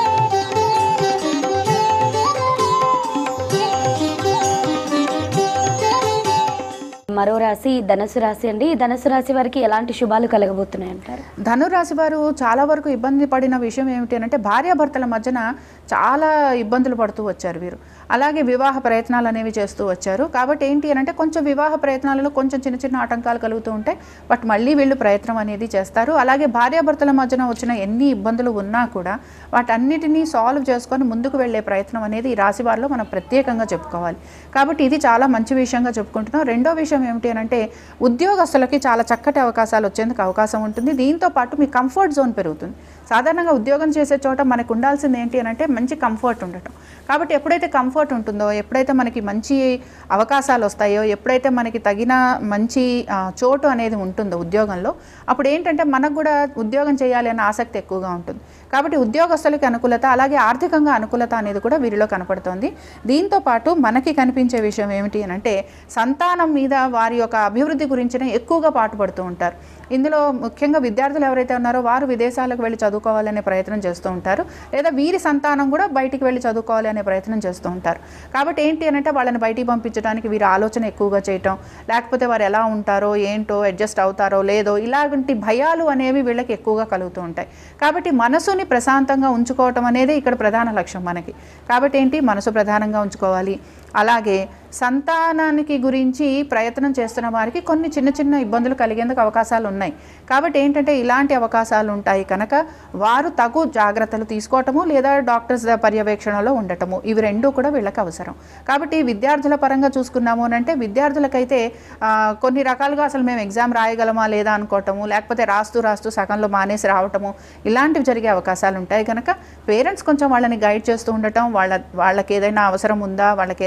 [SPEAKER 1] మరో రాశి ధనుసు రాశి అండి ఈ ధనుసు రాశి వారికి ఎలాంటి శుభాలు కలగబోతున్నాయి అంటారు
[SPEAKER 2] ధనురాశి వారు చాలా వరకు ఇబ్బంది పడిన విషయం ఏమిటి అంటే భార్యాభర్తల మధ్యన చాలా ఇబ్బందులు పడుతూ వచ్చారు వీరు అలాగే వివాహ ప్రయత్నాలు అనేవి చేస్తూ వచ్చారు కాబట్టి ఏంటి అని అంటే కొంచెం వివాహ ప్రయత్నాలలో కొంచెం చిన్న చిన్న ఆటంకాలు కలుగుతూ ఉంటాయి బట్ మళ్ళీ వీళ్ళు ప్రయత్నం అనేది చేస్తారు అలాగే భార్యాభర్తల మధ్యన వచ్చిన ఎన్ని ఇబ్బందులు ఉన్నా కూడా వాటన్నిటినీ సాల్వ్ చేసుకొని ముందుకు వెళ్ళే ప్రయత్నం అనేది ఈ రాశి వారిలో మనం ప్రత్యేకంగా చెప్పుకోవాలి కాబట్టి ఇది చాలా మంచి విషయంగా చెప్పుకుంటున్నాం రెండో విషయం ఏమిటి అని అంటే ఉద్యోగస్తులకి చాలా చక్కటి అవకాశాలు వచ్చేందుకు అవకాశం ఉంటుంది దీంతో పాటు మీ కంఫర్ట్ జోన్ పెరుగుతుంది సాధారణంగా ఉద్యోగం చేసే చోట మనకు ఉండాల్సింది ఏంటి అని అంటే మంచి కంఫర్ట్ ఉండటం కాబట్టి ఎప్పుడైతే కంఫర్ట్ ఉంటుందో ఎప్పుడైతే మనకి మంచి అవకాశాలు వస్తాయో ఎప్పుడైతే మనకి తగిన మంచి ఆ, చోటు అనేది ఉంటుందో ఉద్యోగంలో అప్పుడు ఏంటంటే మనకు కూడా ఉద్యోగం చేయాలి అన్న ఆసక్తి ఎక్కువగా ఉంటుంది కాబట్టి ఉద్యోగస్తులకి అనుకూలత అలాగే ఆర్థికంగా అనుకూలత అనేది కూడా వీరిలో కనపడుతోంది దీంతో పాటు మనకి కనిపించే విషయం ఏమిటి అని అంటే సంతానం మీద వారి యొక్క అభివృద్ధి గురించిన ఎక్కువగా పాటుపడుతూ ఉంటారు ఇందులో ముఖ్యంగా విద్యార్థులు ఎవరైతే ఉన్నారో వారు విదేశాలకు వెళ్ళి చదువుకోవాలనే ప్రయత్నం చేస్తూ ఉంటారు లేదా వీరి సంతానం కూడా బయటికి వెళ్ళి చదువుకోవాలి అనే ప్రయత్నం చేస్తూ ఉంటారు కాబట్టి ఏంటి అని అంటే వాళ్ళని బయటికి పంపించడానికి వీరి ఆలోచన ఎక్కువగా చేయటం లేకపోతే వారు ఎలా ఉంటారో ఏంటో అడ్జస్ట్ అవుతారో లేదో ఇలాంటి భయాలు అనేవి వీళ్ళకి ఎక్కువగా కలుగుతూ ఉంటాయి కాబట్టి మనసుని ప్రశాంతంగా ఉంచుకోవటం అనేది ఇక్కడ ప్రధాన లక్ష్యం మనకి కాబట్టి ఏంటి మనసు ప్రధానంగా ఉంచుకోవాలి అలాగే సంతానానికి గురించి ప్రయత్నం చేస్తున్న వారికి కొన్ని చిన్న చిన్న ఇబ్బందులు కలిగేందుకు అవకాశాలు ఉన్నాయి కాబట్టి ఏంటంటే ఇలాంటి అవకాశాలు ఉంటాయి కనుక వారు తగు జాగ్రత్తలు తీసుకోవటము లేదా డాక్టర్స్ పర్యవేక్షణలో ఉండటము ఇవి రెండూ కూడా వీళ్ళకి అవసరం కాబట్టి విద్యార్థుల పరంగా చూసుకున్నాము అని అంటే విద్యార్థులకైతే ఆ, కొన్ని రకాలుగా అసలు మేము ఎగ్జామ్ రాయగలమా లేదా అనుకోవటము లేకపోతే రాస్తూ రాస్తూ సగంలో మానేసి రావటము ఇలాంటివి జరిగే అవకాశాలు ఉంటాయి కనుక పేరెంట్స్ కొంచెం వాళ్ళని గైడ్ చేస్తూ ఉండటం వాళ్ళ వాళ్ళకి ఏదైనా అవసరం ఉందా వాళ్ళకి ఏదైనా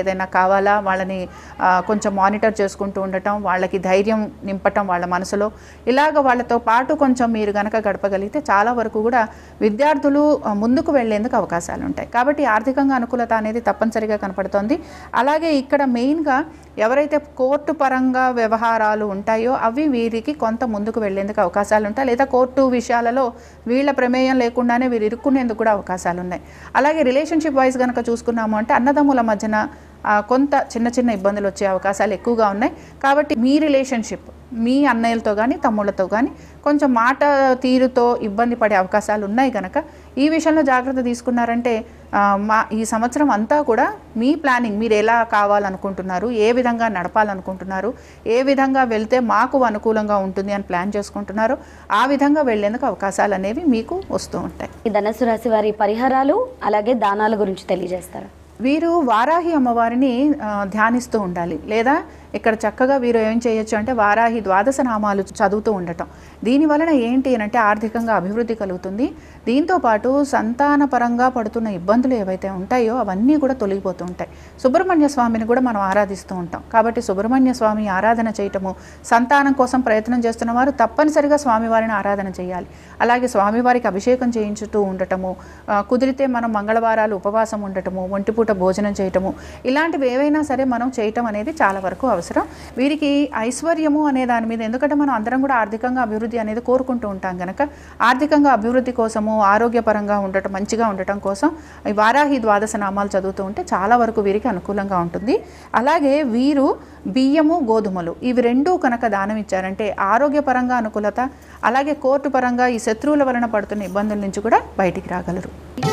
[SPEAKER 2] ఏదైనా కావాలా వాళ్ళని ఆ, కొంచెం మానిటర్ చేసుకుంటూ ఉండటం వాళ్ళకి ధైర్యం నింపటం వాళ్ళ మనసులో ఇలాగ వాళ్ళతో పాటు కొంచెం మీరు గనక గడపగలిగితే చాలా వరకు కూడా విద్యార్థులు ఆ, ముందుకు వెళ్లేందుకు అవకాశాలు ఉంటాయి కాబట్టి ఆర్థికంగా అనుకూలత అనేది తప్పనిసరిగా కనపడుతోంది అలాగే ఇక్కడ మెయిన్గా ఎవరైతే కోర్టు పరంగా వ్యవహారాలు ఉంటాయో అవి వీరికి కొంత ముందుకు వెళ్లేందుకు అవకాశాలు ఉంటాయి లేదా కోర్టు విషయాలలో వీళ్ళ ప్రమేయం లేకుండానే వీరు ఇరుక్కునేందుకు కూడా అవకాశాలు ఉన్నాయి అలాగే రిలేషన్షిప్ వైజ్ కనుక చూసుకున్నాము అంటే అన్నదమ్ముల మధ్యన ఆ, కొంత చిన్న చిన్న ఇబ్బందులు వచ్చే అవకాశాలు ఎక్కువగా ఉన్నాయి కాబట్టి మీ రిలేషన్షిప్ మీ అన్నయ్యలతో కానీ తమ్ముళ్ళతో కానీ కొంచెం మాట తీరుతో ఇబ్బంది పడే అవకాశాలు ఉన్నాయి కనుక ఈ విషయంలో జాగ్రత్త తీసుకున్నారంటే ఆ, మా ఈ సంవత్సరం అంతా కూడా మీ ప్లానింగ్ మీరు ఎలా కావాలనుకుంటున్నారు ఏ విధంగా నడపాలనుకుంటున్నారు ఏ విధంగా వెళ్తే మాకు అనుకూలంగా ఉంటుంది అని ప్లాన్ చేసుకుంటున్నారు ఆ విధంగా వెళ్లేందుకు అవకాశాలు అనేవి మీకు వస్తూ ఉంటాయి
[SPEAKER 1] ఈ ధనుసు రాశి వారి పరిహారాలు అలాగే దానాల గురించి తెలియజేస్తారా
[SPEAKER 2] వీరు వారాహి అమ్మవారిని ఆ, ధ్యానిస్తూ ఉండాలి లేదా ఇక్కడ చక్కగా వీరు ఏం చేయొచ్చు అంటే వారాహి ద్వాదశ నామాలు చదువుతూ ఉండటం దీని వలన ఏంటి అని అంటే ఆర్థికంగా అభివృద్ధి కలుగుతుంది దీంతో పాటు సంతాన పరంగా పడుతున్న ఇబ్బందులు ఏవైతే ఉంటాయో అవన్నీ కూడా తొలగిపోతూ ఉంటాయి సుబ్రహ్మణ్య స్వామిని కూడా మనం ఆరాధిస్తూ ఉంటాం కాబట్టి సుబ్రహ్మణ్య స్వామి ఆరాధన చేయటము సంతానం కోసం ప్రయత్నం చేస్తున్న వారు తప్పనిసరిగా స్వామివారిని ఆరాధన చేయాలి అలాగే స్వామివారికి అభిషేకం చేయించుతూ ఉండటము ఆ, కుదిరితే మనం మంగళవారాలు ఉపవాసం ఉండటము ఒంటిపూట భోజనం చేయటము ఇలాంటివి ఏవైనా సరే మనం చేయటం అనేది చాలా వరకు అవసరం వీరికి ఐశ్వర్యము అనే దాని మీద ఎందుకంటే మనం అందరం కూడా ఆర్థికంగా అభివృద్ధి అనేది కోరుకుంటూ ఉంటాం కనుక ఆర్థికంగా అభివృద్ధి కోసము ఆరోగ్యపరంగా ఉండటం మంచిగా ఉండటం కోసం ఈ వారాహి ద్వాదశ నామాలు చదువుతూ ఉంటే చాలా వరకు వీరికి అనుకూలంగా ఉంటుంది అలాగే వీరు బియ్యము గోధుమలు ఇవి రెండూ కనుక దానం ఇచ్చారంటే ఆరోగ్యపరంగా అనుకూలత అలాగే కోర్టు పరంగా ఈ శత్రువుల వలన పడుతున్న ఇబ్బందుల నుంచి కూడా బయటికి రాగలరు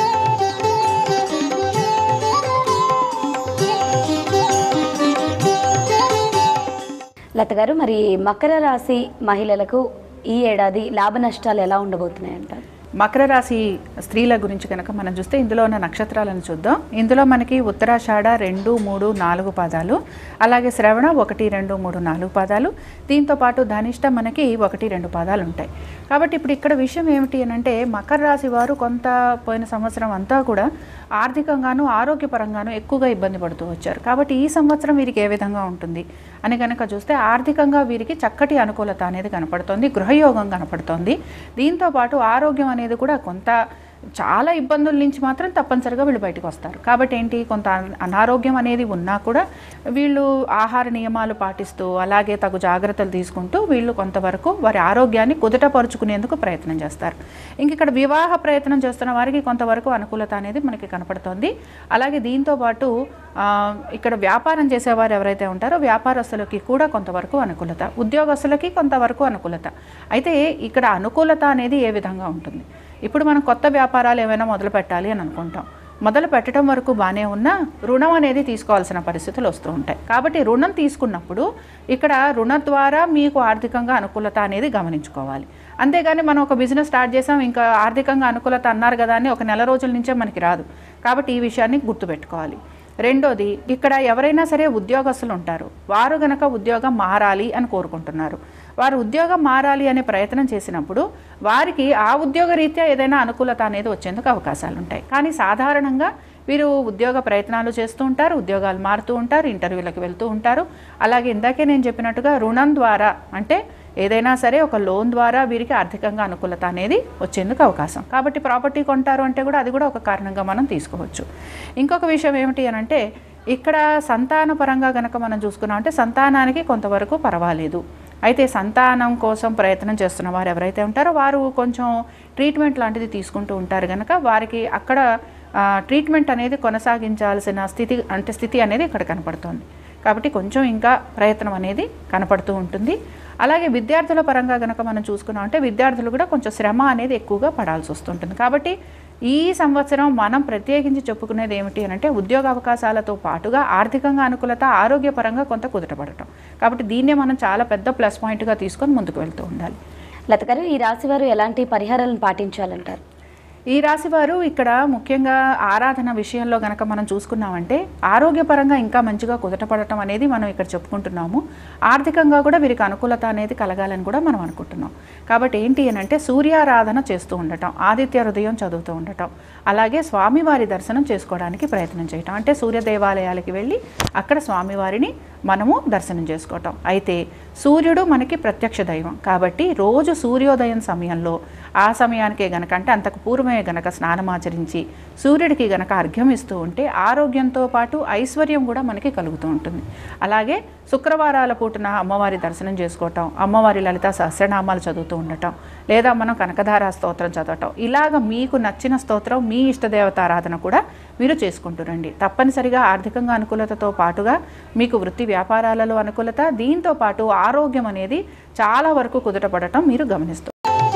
[SPEAKER 1] లత గారు మరి మకర రాశి మహిళలకు ఈ ఏడాది లాభ నష్టాలు ఎలా ఉండబోతున్నాయి అంటారు
[SPEAKER 2] మకర రాశి స్త్రీల గురించి కనుక మనం చూస్తే ఇందులో ఉన్న నక్షత్రాలను చూద్దాం ఇందులో మనకి ఉత్తరాషాఢ రెండు మూడు నాలుగు పాదాలు అలాగే శ్రవణ ఒకటి రెండు మూడు నాలుగు పాదాలు దీంతో పాటు ధనిష్ట మనకి ఒకటి రెండు పాదాలు ఉంటాయి కాబట్టి ఇప్పుడు ఇక్కడ విషయం ఏమిటి అని అంటే మకర రాశి వారు కొంత పోయిన సంవత్సరం అంతా కూడా ఆర్థికంగాను ఆరోగ్యపరంగాను ఎక్కువగా ఇబ్బంది పడుతూ వచ్చారు కాబట్టి ఈ సంవత్సరం వీరికి ఏ విధంగా ఉంటుంది అని కనుక చూస్తే ఆర్థికంగా వీరికి చక్కటి అనుకూలత అనేది కనపడుతోంది గృహయోగం కనపడుతోంది దీంతో పాటు ఆరోగ్యం అనేది కూడా కొంత చాలా ఇబ్బందుల నుంచి మాత్రం తప్పనిసరిగా వీళ్ళు బయటకు వస్తారు కాబట్టి ఏంటి కొంత అన- అనారోగ్యం అనేది ఉన్నా కూడా వీళ్ళు ఆహార నియమాలు పాటిస్తూ అలాగే తగు జాగ్రత్తలు తీసుకుంటూ వీళ్ళు కొంతవరకు వారి ఆరోగ్యాన్ని కుదుటపరుచుకునేందుకు ప్రయత్నం చేస్తారు ఇంక ఇక్కడ వివాహ ప్రయత్నం చేస్తున్న వారికి కొంతవరకు అనుకూలత అనేది మనకి కనపడుతోంది అలాగే దీంతో పాటు ఆ, ఇక్కడ వ్యాపారం చేసేవారు ఎవరైతే ఉంటారో వ్యాపారస్తులకి కూడా కొంతవరకు అనుకూలత ఉద్యోగస్తులకి కొంతవరకు అనుకూలత అయితే ఇక్కడ అనుకూలత అనేది ఏ విధంగా ఉంటుంది ఇప్పుడు మనం కొత్త వ్యాపారాలు ఏమైనా మొదలు పెట్టాలి అని అనుకుంటాం మొదలు పెట్టడం వరకు బాగానే ఉన్నా రుణం అనేది తీసుకోవాల్సిన పరిస్థితులు వస్తూ ఉంటాయి కాబట్టి రుణం తీసుకున్నప్పుడు ఇక్కడ రుణ ద్వారా మీకు ఆర్థికంగా అనుకూలత అనేది గమనించుకోవాలి అంతేగాని మనం ఒక బిజినెస్ స్టార్ట్ చేసాం ఇంకా ఆర్థికంగా అనుకూలత అన్నారు కదా అని ఒక నెల రోజుల నుంచే మనకి రాదు కాబట్టి ఈ విషయాన్ని గుర్తుపెట్టుకోవాలి రెండోది ఇక్కడ ఎవరైనా సరే ఉద్యోగస్తులు ఉంటారు వారు గనక ఉద్యోగం మారాలి అని కోరుకుంటున్నారు వారు ఉద్యోగం మారాలి అనే ప్రయత్నం చేసినప్పుడు వారికి ఆ ఉద్యోగ రీత్యా ఏదైనా అనుకూలత అనేది వచ్చేందుకు అవకాశాలు ఉంటాయి కానీ సాధారణంగా వీరు ఉద్యోగ ప్రయత్నాలు చేస్తూ ఉంటారు ఉద్యోగాలు మారుతూ ఉంటారు ఇంటర్వ్యూలకు వెళ్తూ ఉంటారు అలాగే ఇందాకే నేను చెప్పినట్టుగా రుణం ద్వారా అంటే ఏదైనా సరే ఒక లోన్ ద్వారా వీరికి ఆర్థికంగా అనుకూలత అనేది వచ్చేందుకు అవకాశం కాబట్టి ప్రాపర్టీ కొంటారు అంటే కూడా అది కూడా ఒక కారణంగా మనం తీసుకోవచ్చు ఇంకొక విషయం ఏమిటి అని అంటే ఇక్కడ సంతాన పరంగా కనుక మనం చూసుకున్నాం అంటే సంతానానికి కొంతవరకు పర్వాలేదు అయితే సంతానం కోసం ప్రయత్నం చేస్తున్న వారు ఎవరైతే ఉంటారో వారు కొంచెం ట్రీట్మెంట్ లాంటిది తీసుకుంటూ ఉంటారు కనుక వారికి అక్కడ ఆ, ట్రీట్మెంట్ అనేది కొనసాగించాల్సిన స్థితి అంటే స్థితి అనేది ఇక్కడ కనపడుతోంది కాబట్టి కొంచెం ఇంకా ప్రయత్నం అనేది కనపడుతూ ఉంటుంది అలాగే విద్యార్థుల పరంగా కనుక మనం చూసుకున్నాం అంటే విద్యార్థులు కూడా కొంచెం శ్రమ అనేది ఎక్కువగా పడాల్సి వస్తుంటుంది కాబట్టి ఈ సంవత్సరం మనం ప్రత్యేకించి చెప్పుకునేది ఏమిటి అని అంటే ఉద్యోగ అవకాశాలతో పాటుగా ఆర్థికంగా అనుకూలత ఆరోగ్యపరంగా కొంత కుదుటపడటం కాబట్టి దీన్నే మనం చాలా పెద్ద ప్లస్ పాయింట్గా తీసుకొని ముందుకు వెళ్తూ ఉండాలి
[SPEAKER 1] లత గారు ఈ రాశి వారు ఎలాంటి పరిహారాలను పాటించాలంటారు
[SPEAKER 2] ఈ రాశి వారు ఇక్కడ ముఖ్యంగా ఆరాధన విషయంలో గనక మనం చూసుకున్నామంటే ఆరోగ్యపరంగా ఇంకా మంచిగా కుదటపడటం అనేది మనం ఇక్కడ చెప్పుకుంటున్నాము ఆర్థికంగా కూడా వీరికి అనుకూలత అనేది కలగాలని కూడా మనం అనుకుంటున్నాం కాబట్టి ఏంటి అని అంటే సూర్యారాధన చేస్తూ ఉండటం ఆదిత్య హృదయం చదువుతూ ఉండటం అలాగే స్వామివారి దర్శనం చేసుకోవడానికి ప్రయత్నం చేయటం అంటే సూర్య దేవాలయాలకి వెళ్ళి అక్కడ స్వామివారిని మనము దర్శనం చేసుకోవటం అయితే సూర్యుడు మనకి ప్రత్యక్ష దైవం కాబట్టి రోజు సూర్యోదయం సమయంలో ఆ సమయానికే గనక అంటే అంతకు పూర్వమే గనక స్నానమాచరించి సూర్యుడికి గనక అర్ఘ్యం ఇస్తూ ఉంటే ఆరోగ్యంతో పాటు ఐశ్వర్యం కూడా మనకి కలుగుతూ ఉంటుంది అలాగే శుక్రవారాల పూటన అమ్మవారి దర్శనం చేసుకోవటం అమ్మవారి లలిత సహస్రనామాలు చదువుతూ ఉండటం లేదా మనం కనకధార స్తోత్రం చదవటం ఇలాగ మీకు నచ్చిన స్తోత్రం మీ ఇష్టదేవత ఆరాధన కూడా మీరు చేసుకుంటురండి తప్పనిసరిగా ఆర్థికంగా అనుకూలతతో పాటుగా మీకు వృత్తి వ్యాపారాలలో అనుకూలత దీంతో పాటు ఆరోగ్యం అనేది చాలా వరకు కుదుటపడటం మీరు గమనిస్తారు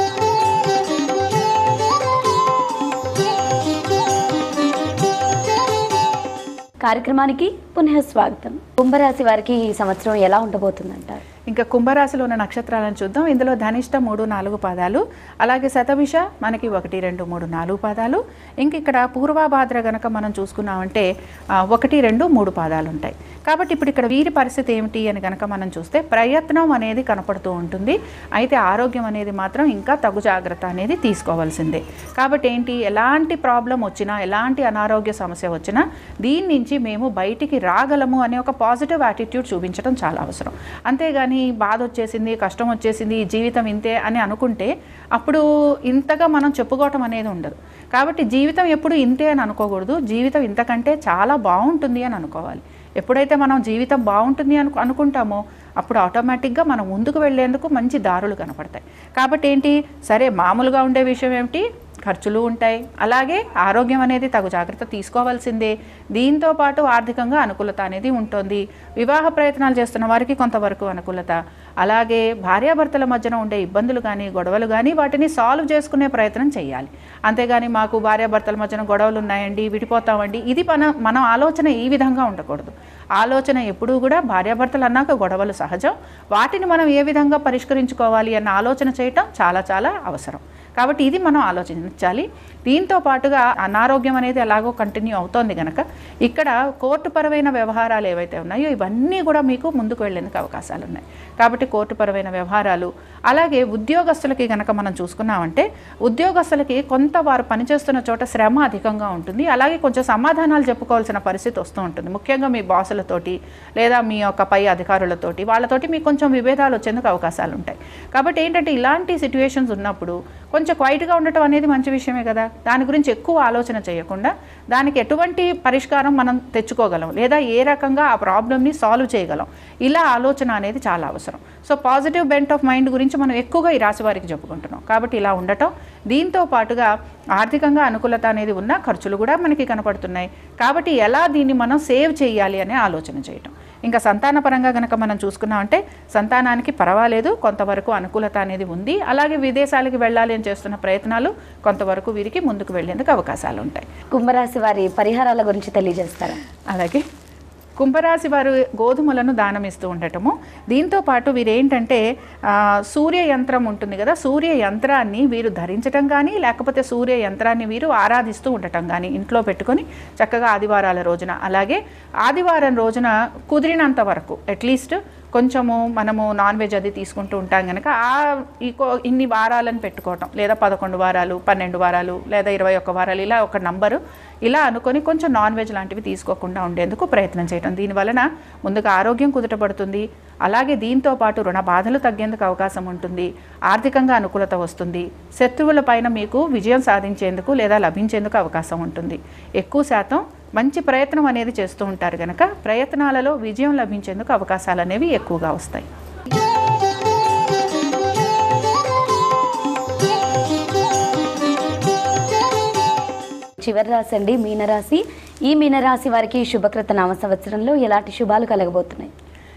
[SPEAKER 1] కార్యక్రమానికి పునః స్వాగతం కుంభరాశి వారికి ఈ సంవత్సరం ఎలా ఉండబోతుందంటారు
[SPEAKER 2] ఇంకా కుంభరాశిలో ఉన్న నక్షత్రాలను చూద్దాం ఇందులో ధనిష్ట మూడు నాలుగు పాదాలు అలాగే శతభిష మనకి ఒకటి రెండు మూడు నాలుగు పాదాలు ఇంక ఇక్కడ పూర్వాభాద్ర గనక మనం చూసుకున్నామంటే ఆ, ఒకటి రెండు మూడు పాదాలు ఉంటాయి కాబట్టి ఇప్పుడు ఇక్కడ వీరి పరిస్థితి ఏమిటి అని గనక మనం చూస్తే ప్రయత్నం అనేది కనపడుతూ ఉంటుంది అయితే ఆరోగ్యం అనేది మాత్రం ఇంకా తగు జాగ్రత్త అనేది తీసుకోవాల్సిందే కాబట్టి ఏంటి ఎలాంటి ప్రాబ్లం వచ్చినా ఎలాంటి అనారోగ్య సమస్య వచ్చినా దీని నుంచి మేము బయటికి రాగలము అనే ఒక పాజిటివ్ యాటిట్యూడ్ చూపించడం చాలా అవసరం అంతేగాని బాధ వచ్చేసింది కష్టం వచ్చేసింది ఈ జీవితం ఇంతే అని అనుకుంటే అప్పుడు ఇంతగా మనం చెప్పుకోవటం అనేది ఉండదు కాబట్టి జీవితం ఎప్పుడు ఇంతే అని అనుకోకూడదు జీవితం ఇంతకంటే చాలా బాగుంటుంది అని అనుకోవాలి ఎప్పుడైతే మనం జీవితం బాగుంటుంది అను అనుకుంటామో అప్పుడు ఆటోమేటిక్గా మనం ముందుకు వెళ్ళేందుకు మంచి దారులు కనపడతాయి కాబట్టి ఏంటి సరే మామూలుగా ఉండే విషయం ఏమిటి ఖర్చులు ఉంటాయి అలాగే ఆరోగ్యం అనేది తగు జాగ్రత్త తీసుకోవాల్సిందే దీంతో పాటు ఆర్థికంగా అనుకూలత అనేది ఉంటుంది వివాహ ప్రయత్నాలు చేస్తున్న వారికి కొంతవరకు అనుకూలత అలాగే భార్యాభర్తల మధ్యన ఉండే ఇబ్బందులు కానీ గొడవలు కానీ వాటిని సాల్వ్ చేసుకునే ప్రయత్నం చేయాలి అంతేగాని మాకు భార్యాభర్తల మధ్యన గొడవలు ఉన్నాయండి విడిపోతామండి ఇది మన మన ఆలోచన ఈ విధంగా ఉండకూడదు ఆలోచన ఎప్పుడూ కూడా భార్యాభర్తలు అన్నాక గొడవలు సహజం వాటిని మనం ఏ విధంగా పరిష్కరించుకోవాలి అన్న ఆలోచన చేయటం చాలా చాలా అవసరం కాబట్టి ఇది మనం ఆలోచించాలి దీంతో పాటుగా అనారోగ్యం అనేది ఎలాగో కంటిన్యూ అవుతోంది కనుక ఇక్కడ కోర్టుపరమైన వ్యవహారాలు ఏవైతే ఉన్నాయో ఇవన్నీ కూడా మీకు ముందుకు వెళ్ళేందుకు అవకాశాలు ఉన్నాయి కాబట్టి కోర్టుపరమైన వ్యవహారాలు అలాగే ఉద్యోగస్తులకి గనక మనం చూసుకున్నామంటే ఉద్యోగస్తులకి కొంత వారు పనిచేస్తున్న చోట శ్రమ అధికంగా ఉంటుంది అలాగే కొంచెం సమాధానాలు చెప్పుకోవాల్సిన పరిస్థితి వస్తూ ఉంటుంది ముఖ్యంగా మీ బాసులతోటి లేదా మీ యొక్క పై అధికారులతోటి వాళ్ళతోటి మీకు కొంచెం విభేదాలు వచ్చేందుకు అవకాశాలు ఉంటాయి కాబట్టి ఏంటంటే ఇలాంటి సిచ్యువేషన్స్ ఉన్నప్పుడు కొంచెం క్వైట్గా ఉండటం అనేది మంచి విషయమే కదా దాని గురించి ఎక్కువ ఆలోచన చేయకుండా దానికి ఎటువంటి పరిష్కారం మనం తెచ్చుకోగలం లేదా ఏ రకంగా ఆ ప్రాబ్లమ్ని సాల్వ్ చేయగలం ఇలా ఆలోచన అనేది చాలా అవసరం so positive bent of mind గురించి మనం ఎక్కువగా ఈ రాశి వారికి చెప్పుకుంటున్నాం కాబట్టి ఇలా ఉండటం దీంతో పాటుగా ఆర్థికంగా అనుకూలత అనేది ఉన్న ఖర్చులు కూడా మనకి కనపడుతున్నాయి కాబట్టి ఎలా దీన్ని మనం సేవ్ చేయాలి అనే ఆలోచన చేయటం ఇంకా సంతానపరంగా కనుక మనం చూసుకున్నామంటే సంతానానికి పర్వాలేదు కొంతవరకు అనుకూలత అనేది ఉంది అలాగే విదేశాలకు వెళ్ళాలి అని చేస్తున్న ప్రయత్నాలు కొంతవరకు వీరికి ముందుకు వెళ్ళేందుకు అవకాశాలు ఉంటాయి
[SPEAKER 1] కుంభరాశి వారి పరిహారాల గురించి తెలియజేస్తారా
[SPEAKER 2] అలాగే కుంభరాశి వారు గోధుమలను దానం ఇస్తూ ఉండటము దీంతో పాటు వీరేంటంటే ఆ, సూర్య యంత్రం ఉంటుంది కదా సూర్య యంత్రాన్ని వీరు ధరించటం కానీ లేకపోతే సూర్య యంత్రాన్ని వీరు ఆరాధిస్తూ ఉండటం కానీ ఇంట్లో పెట్టుకొని చక్కగా ఆదివారాల రోజున అలాగే ఆదివారం రోజున కుదిరినంత వరకు అట్లీస్ట్ కొంచెము మనము నాన్ వెజ్ అది తీసుకుంటూ ఉంటాం కనుక ఆ ఈ కో- ఇన్ని వారాలను పెట్టుకోవటం లేదా పదకొండు వారాలు పన్నెండు వారాలు లేదా ఇరవై ఒక్క వారాలు ఇలా ఒక నంబరు ఇలా అనుకొని కొంచెం నాన్ వెజ్ లాంటివి తీసుకోకుండా ఉండేందుకు ప్రయత్నం చేయటం దీనివలన ముందుగా ఆరోగ్యం కుదుటపడుతుంది అలాగే దీంతో పాటు రుణ బాధలు తగ్గేందుకు అవకాశం ఉంటుంది ఆర్థికంగా అనుకూలత వస్తుంది శత్రువుల పైన మీకు విజయం సాధించేందుకు లేదా లభించేందుకు అవకాశం ఉంటుంది ఎక్కువ శాతం మంచి ప్రయత్నం అనేది చేస్తూ ఉంటారు కనుక ప్రయత్నాలలో విజయం లభించేందుకు అవకాశాలు అనేవి ఎక్కువగా వస్తాయి
[SPEAKER 1] చివరి రాశి అండి మీనరాశి ఈ మీనరాశి వారికి శుభకృత నామ సంవత్సరంలో ఎలాంటి శుభాలు కలగబోతున్నాయి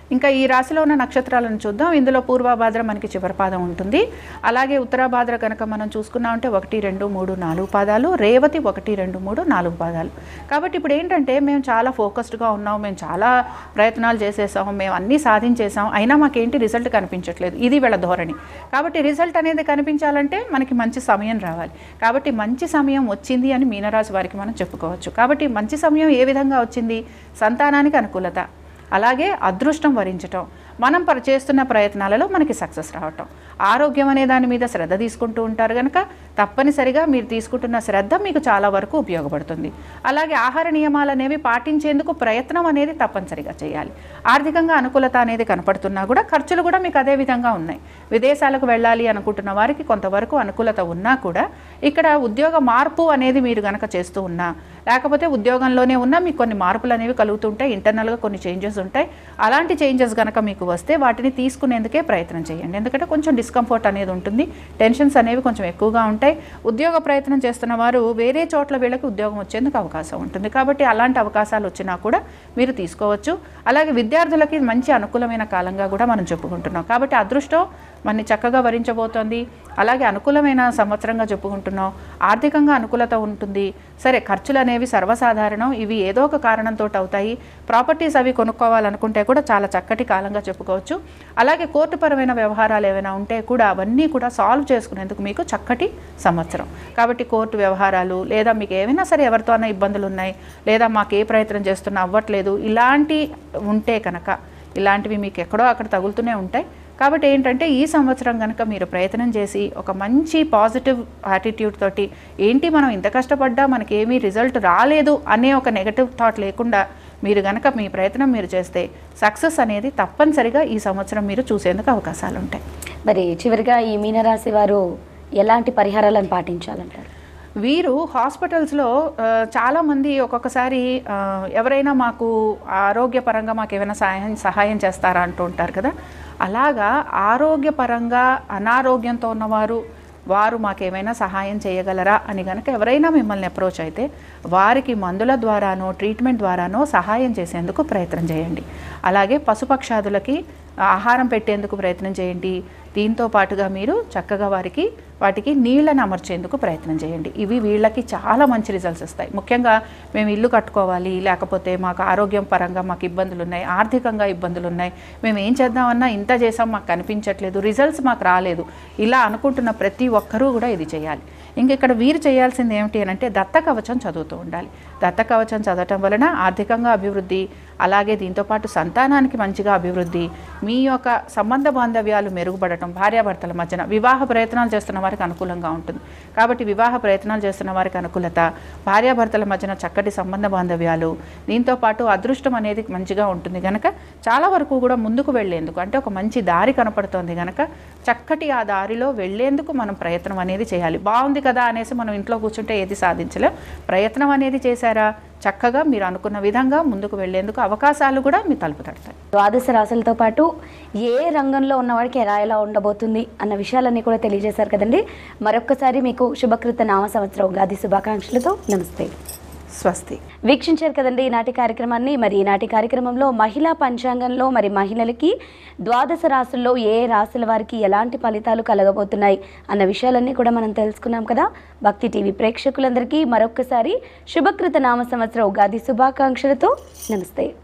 [SPEAKER 2] ఇంకా ఈ రాశిలో ఉన్న నక్షత్రాలను చూద్దాం ఇందులో పూర్వభాద్ర మనకి చివరి పాదం ఉంటుంది అలాగే ఉత్తరాభాద్ర కనుక మనం చూసుకున్నామంటే ఒకటి రెండు మూడు నాలుగు పాదాలు రేవతి ఒకటి రెండు మూడు నాలుగు పాదాలు కాబట్టి ఇప్పుడు ఏంటంటే మేము చాలా ఫోకస్డ్గా ఉన్నాం మేము చాలా ప్రయత్నాలు చేసేసాం మేము అన్నీ సాధించేసాం అయినా మాకేంటి రిజల్ట్ కనిపించట్లేదు ఇది వీళ్ళ ధోరణి కాబట్టి రిజల్ట్ అనేది కనిపించాలంటే మనకి మంచి సమయం రావాలి కాబట్టి మంచి సమయం వచ్చింది అని మీనరాశి వారికి మనం చెప్పుకోవచ్చు కాబట్టి మంచి సమయం ఏ విధంగా వచ్చింది సంతానానికి అనుకూలత అలాగే అదృష్టం వరించటం మనం పర చేస్తున్న ప్రయత్నాలలో మనకి సక్సెస్ రావటం ఆరోగ్యం అనే దాని మీద శ్రద్ధ తీసుకుంటూ ఉంటారు కనుక తప్పనిసరిగా మీరు తీసుకుంటున్న శ్రద్ధ మీకు చాలా వరకు ఉపయోగపడుతుంది అలాగే ఆహార నియమాలు అనేవి పాటించేందుకు ప్రయత్నం అనేది తప్పనిసరిగా చేయాలి ఆర్థికంగా అనుకూలత అనేది కనపడుతున్నా కూడా ఖర్చులు కూడా మీకు అదే విధంగా ఉన్నాయి విదేశాలకు వెళ్ళాలి అనుకుంటున్న వారికి కొంతవరకు అనుకూలత ఉన్నా కూడా ఇక్కడ ఉద్యోగ మార్పు అనేది మీరు గనక చేస్తూ ఉన్నా లేకపోతే ఉద్యోగంలోనే ఉన్నా మీకు కొన్ని మార్పులు అనేవి కలుగుతుంటాయి ఇంటర్నల్గా కొన్ని చేంజెస్ ఉంటాయి అలాంటి చేంజెస్ కనుక మీకు వస్తే వాటిని తీసుకునేందుకే ప్రయత్నం చేయండి ఎందుకంటే కొంచెం డిస్కంఫర్ట్ అనేది ఉంటుంది టెన్షన్స్ అనేవి కొంచెం ఎక్కువగా ఉంటాయి ఉద్యోగ ప్రయత్నం చేస్తున్న వారు వేరే చోట్ల వీళ్ళకి ఉద్యోగం వచ్చేందుకు అవకాశం ఉంటుంది కాబట్టి అలాంటి అవకాశాలు వచ్చినా కూడా మీరు తీసుకోవచ్చు అలాగే విద్యార్థులకి మంచి అనుకూలమైన కాలంగా కూడా మనం చెప్పుకుంటున్నాం కాబట్టి అదృష్టం మనని చక్కగా వరించబోతోంది అలాగే అనుకూలమైన సంవత్సరంగా చెప్పుకుంటున్నాం ఆర్థికంగా అనుకూలత ఉంటుంది సరే ఖర్చులు అనేవి సర్వసాధారణం ఇవి ఏదో ఒక కారణంతో అవుతాయి ప్రాపర్టీస్ అవి కొనుక్కోవాలనుకుంటే కూడా చాలా చక్కటి కాలంగా చెప్పుకోవచ్చు అలాగే కోర్టుపరమైన వ్యవహారాలు ఏమైనా ఉంటే కూడా అవన్నీ కూడా సాల్వ్ చేసుకునేందుకు మీకు చక్కటి సంవత్సరం కాబట్టి కోర్టు వ్యవహారాలు లేదా మీకు ఏమైనా సరే ఎవరితో అన్న ఇబ్బందులు ఉన్నాయి లేదా మాకు ఏ ప్రయత్నం చేస్తున్నా అవ్వట్లేదు ఇలాంటి ఉంటే కనుక ఇలాంటివి మీకు ఎక్కడో అక్కడ తగులుతూనే ఉంటాయి కాబట్టి ఏంటంటే ఈ సంవత్సరం కనుక మీరు ప్రయత్నం చేసి ఒక మంచి పాజిటివ్ యాటిట్యూడ్ తోటి ఏంటి మనం ఇంత కష్టపడ్డా మనకి ఏమీ రిజల్ట్ రాలేదు అనే ఒక నెగటివ్ థాట్ లేకుండా మీరు గనక మీ ప్రయత్నం మీరు చేస్తే సక్సెస్ అనేది తప్పనిసరిగా ఈ సంవత్సరం మీరు చూసేందుకు అవకాశాలు ఉంటాయి
[SPEAKER 1] మరి చివరిగా ఈ మీనరాశి వారు ఎలాంటి పరిహారాలను పాటించాలంటారు
[SPEAKER 2] వీరు హాస్పిటల్స్లో ఆ, చాలామంది ఒక్కొక్కసారి ఆ, ఎవరైనా మాకు ఆరోగ్యపరంగా మాకు ఏమైనా సహాయం సహాయం చేస్తారా అంటూ ఉంటారు కదా అలాగా ఆరోగ్యపరంగా అనారోగ్యంతో ఉన్నవారు వారు మాకేమైనా సహాయం చేయగలరా అని కనుక ఎవరైనా మిమ్మల్ని అప్రోచ్ అయితే వారికి మందుల ద్వారానో ట్రీట్మెంట్ ద్వారానో సహాయం చేసేందుకు ప్రయత్నం చేయండి అలాగే పశుపక్షాదులకి ఆహారం పెట్టేందుకు ప్రయత్నం చేయండి దీంతో పాటుగా మీరు చక్కగా వారికి వాటికి నీళ్ళని అమర్చేందుకు ప్రయత్నం చేయండి ఇవి వీళ్ళకి చాలా మంచి రిజల్ట్స్ వస్తాయి ముఖ్యంగా మేము ఇల్లు కట్టుకోవాలి లేకపోతే మాకు ఆరోగ్యం పరంగా మాకు ఇబ్బందులు ఉన్నాయి ఆర్థికంగా ఇబ్బందులు ఉన్నాయి మేము ఏం చేద్దామన్నా ఇంత చేసాం మాకు కనిపించట్లేదు రిజల్ట్స్ మాకు రాలేదు ఇలా అనుకుంటున్న ప్రతి ఒక్కరూ కూడా ఇది చేయాలి ఇంక ఇక్కడ వీరు చేయాల్సింది ఏమిటి అని అంటే దత్త కవచం చదువుతూ ఉండాలి దత్త కవచం చదవటం వలన ఆర్థికంగా అభివృద్ధి అలాగే దీంతోపాటు సంతానానికి మంచిగా అభివృద్ధి మీ యొక్క సంబంధ బాంధవ్యాలు మెరుగుపడటం భార్యాభర్తల మధ్యన వివాహ ప్రయత్నాలు చేస్తున్న వారికి అనుకూలంగా ఉంటుంది కాబట్టి వివాహ ప్రయత్నాలు చేస్తున్న వారికి అనుకూలత భార్యాభర్తల మధ్యన చక్కటి సంబంధ బాంధవ్యాలు దీంతో పాటు అదృష్టం అనేది మంచిగా ఉంటుంది గనక చాలా వరకు కూడా ముందుకు వెళ్ళేందుకు అంటే ఒక మంచి దారి కనపడుతోంది గనక చక్కటి ఆ దారిలో వెళ్ళేందుకు మనం ప్రయత్నం అనేది చేయాలి బాగుంది కదా అనేసి మనం ఇంట్లో కూర్చుంటే ఏది సాధించలేం ప్రయత్నం అనేది చేశారా చక్కగా మీరు అనుకున్న విధంగా ముందుకు వెళ్ళేందుకు అవకాశాలు కూడా మీ తలుపు తడతాయి
[SPEAKER 1] ద్వాదశ రాశులతో పాటు ఏ రంగంలో ఉన్నవాడికి ఎలా ఎలా ఉండబోతుంది అన్న విషయాలన్నీ కూడా తెలియజేశారు కదండి మరొక్కసారి మీకు శుభకృత నామ సంవత్సరం ఉగాది శుభాకాంక్షలతో నమస్తే
[SPEAKER 2] స్వస్తి
[SPEAKER 1] వీక్షించారు కదండి ఈనాటి కార్యక్రమాన్ని మరి ఈనాటి కార్యక్రమంలో మహిళా పంచాంగంలో మరి మహిళలకి ద్వాదశ రాశుల్లో ఏ రాశుల వారికి ఎలాంటి ఫలితాలు కలగబోతున్నాయి అన్న విషయాలన్నీ కూడా మనం తెలుసుకున్నాం కదా భక్తి టీవీ ప్రేక్షకులందరికీ మరొక్కసారి శుభకృత నామ సంవత్సర ఉగాది శుభాకాంక్షలతో నమస్తే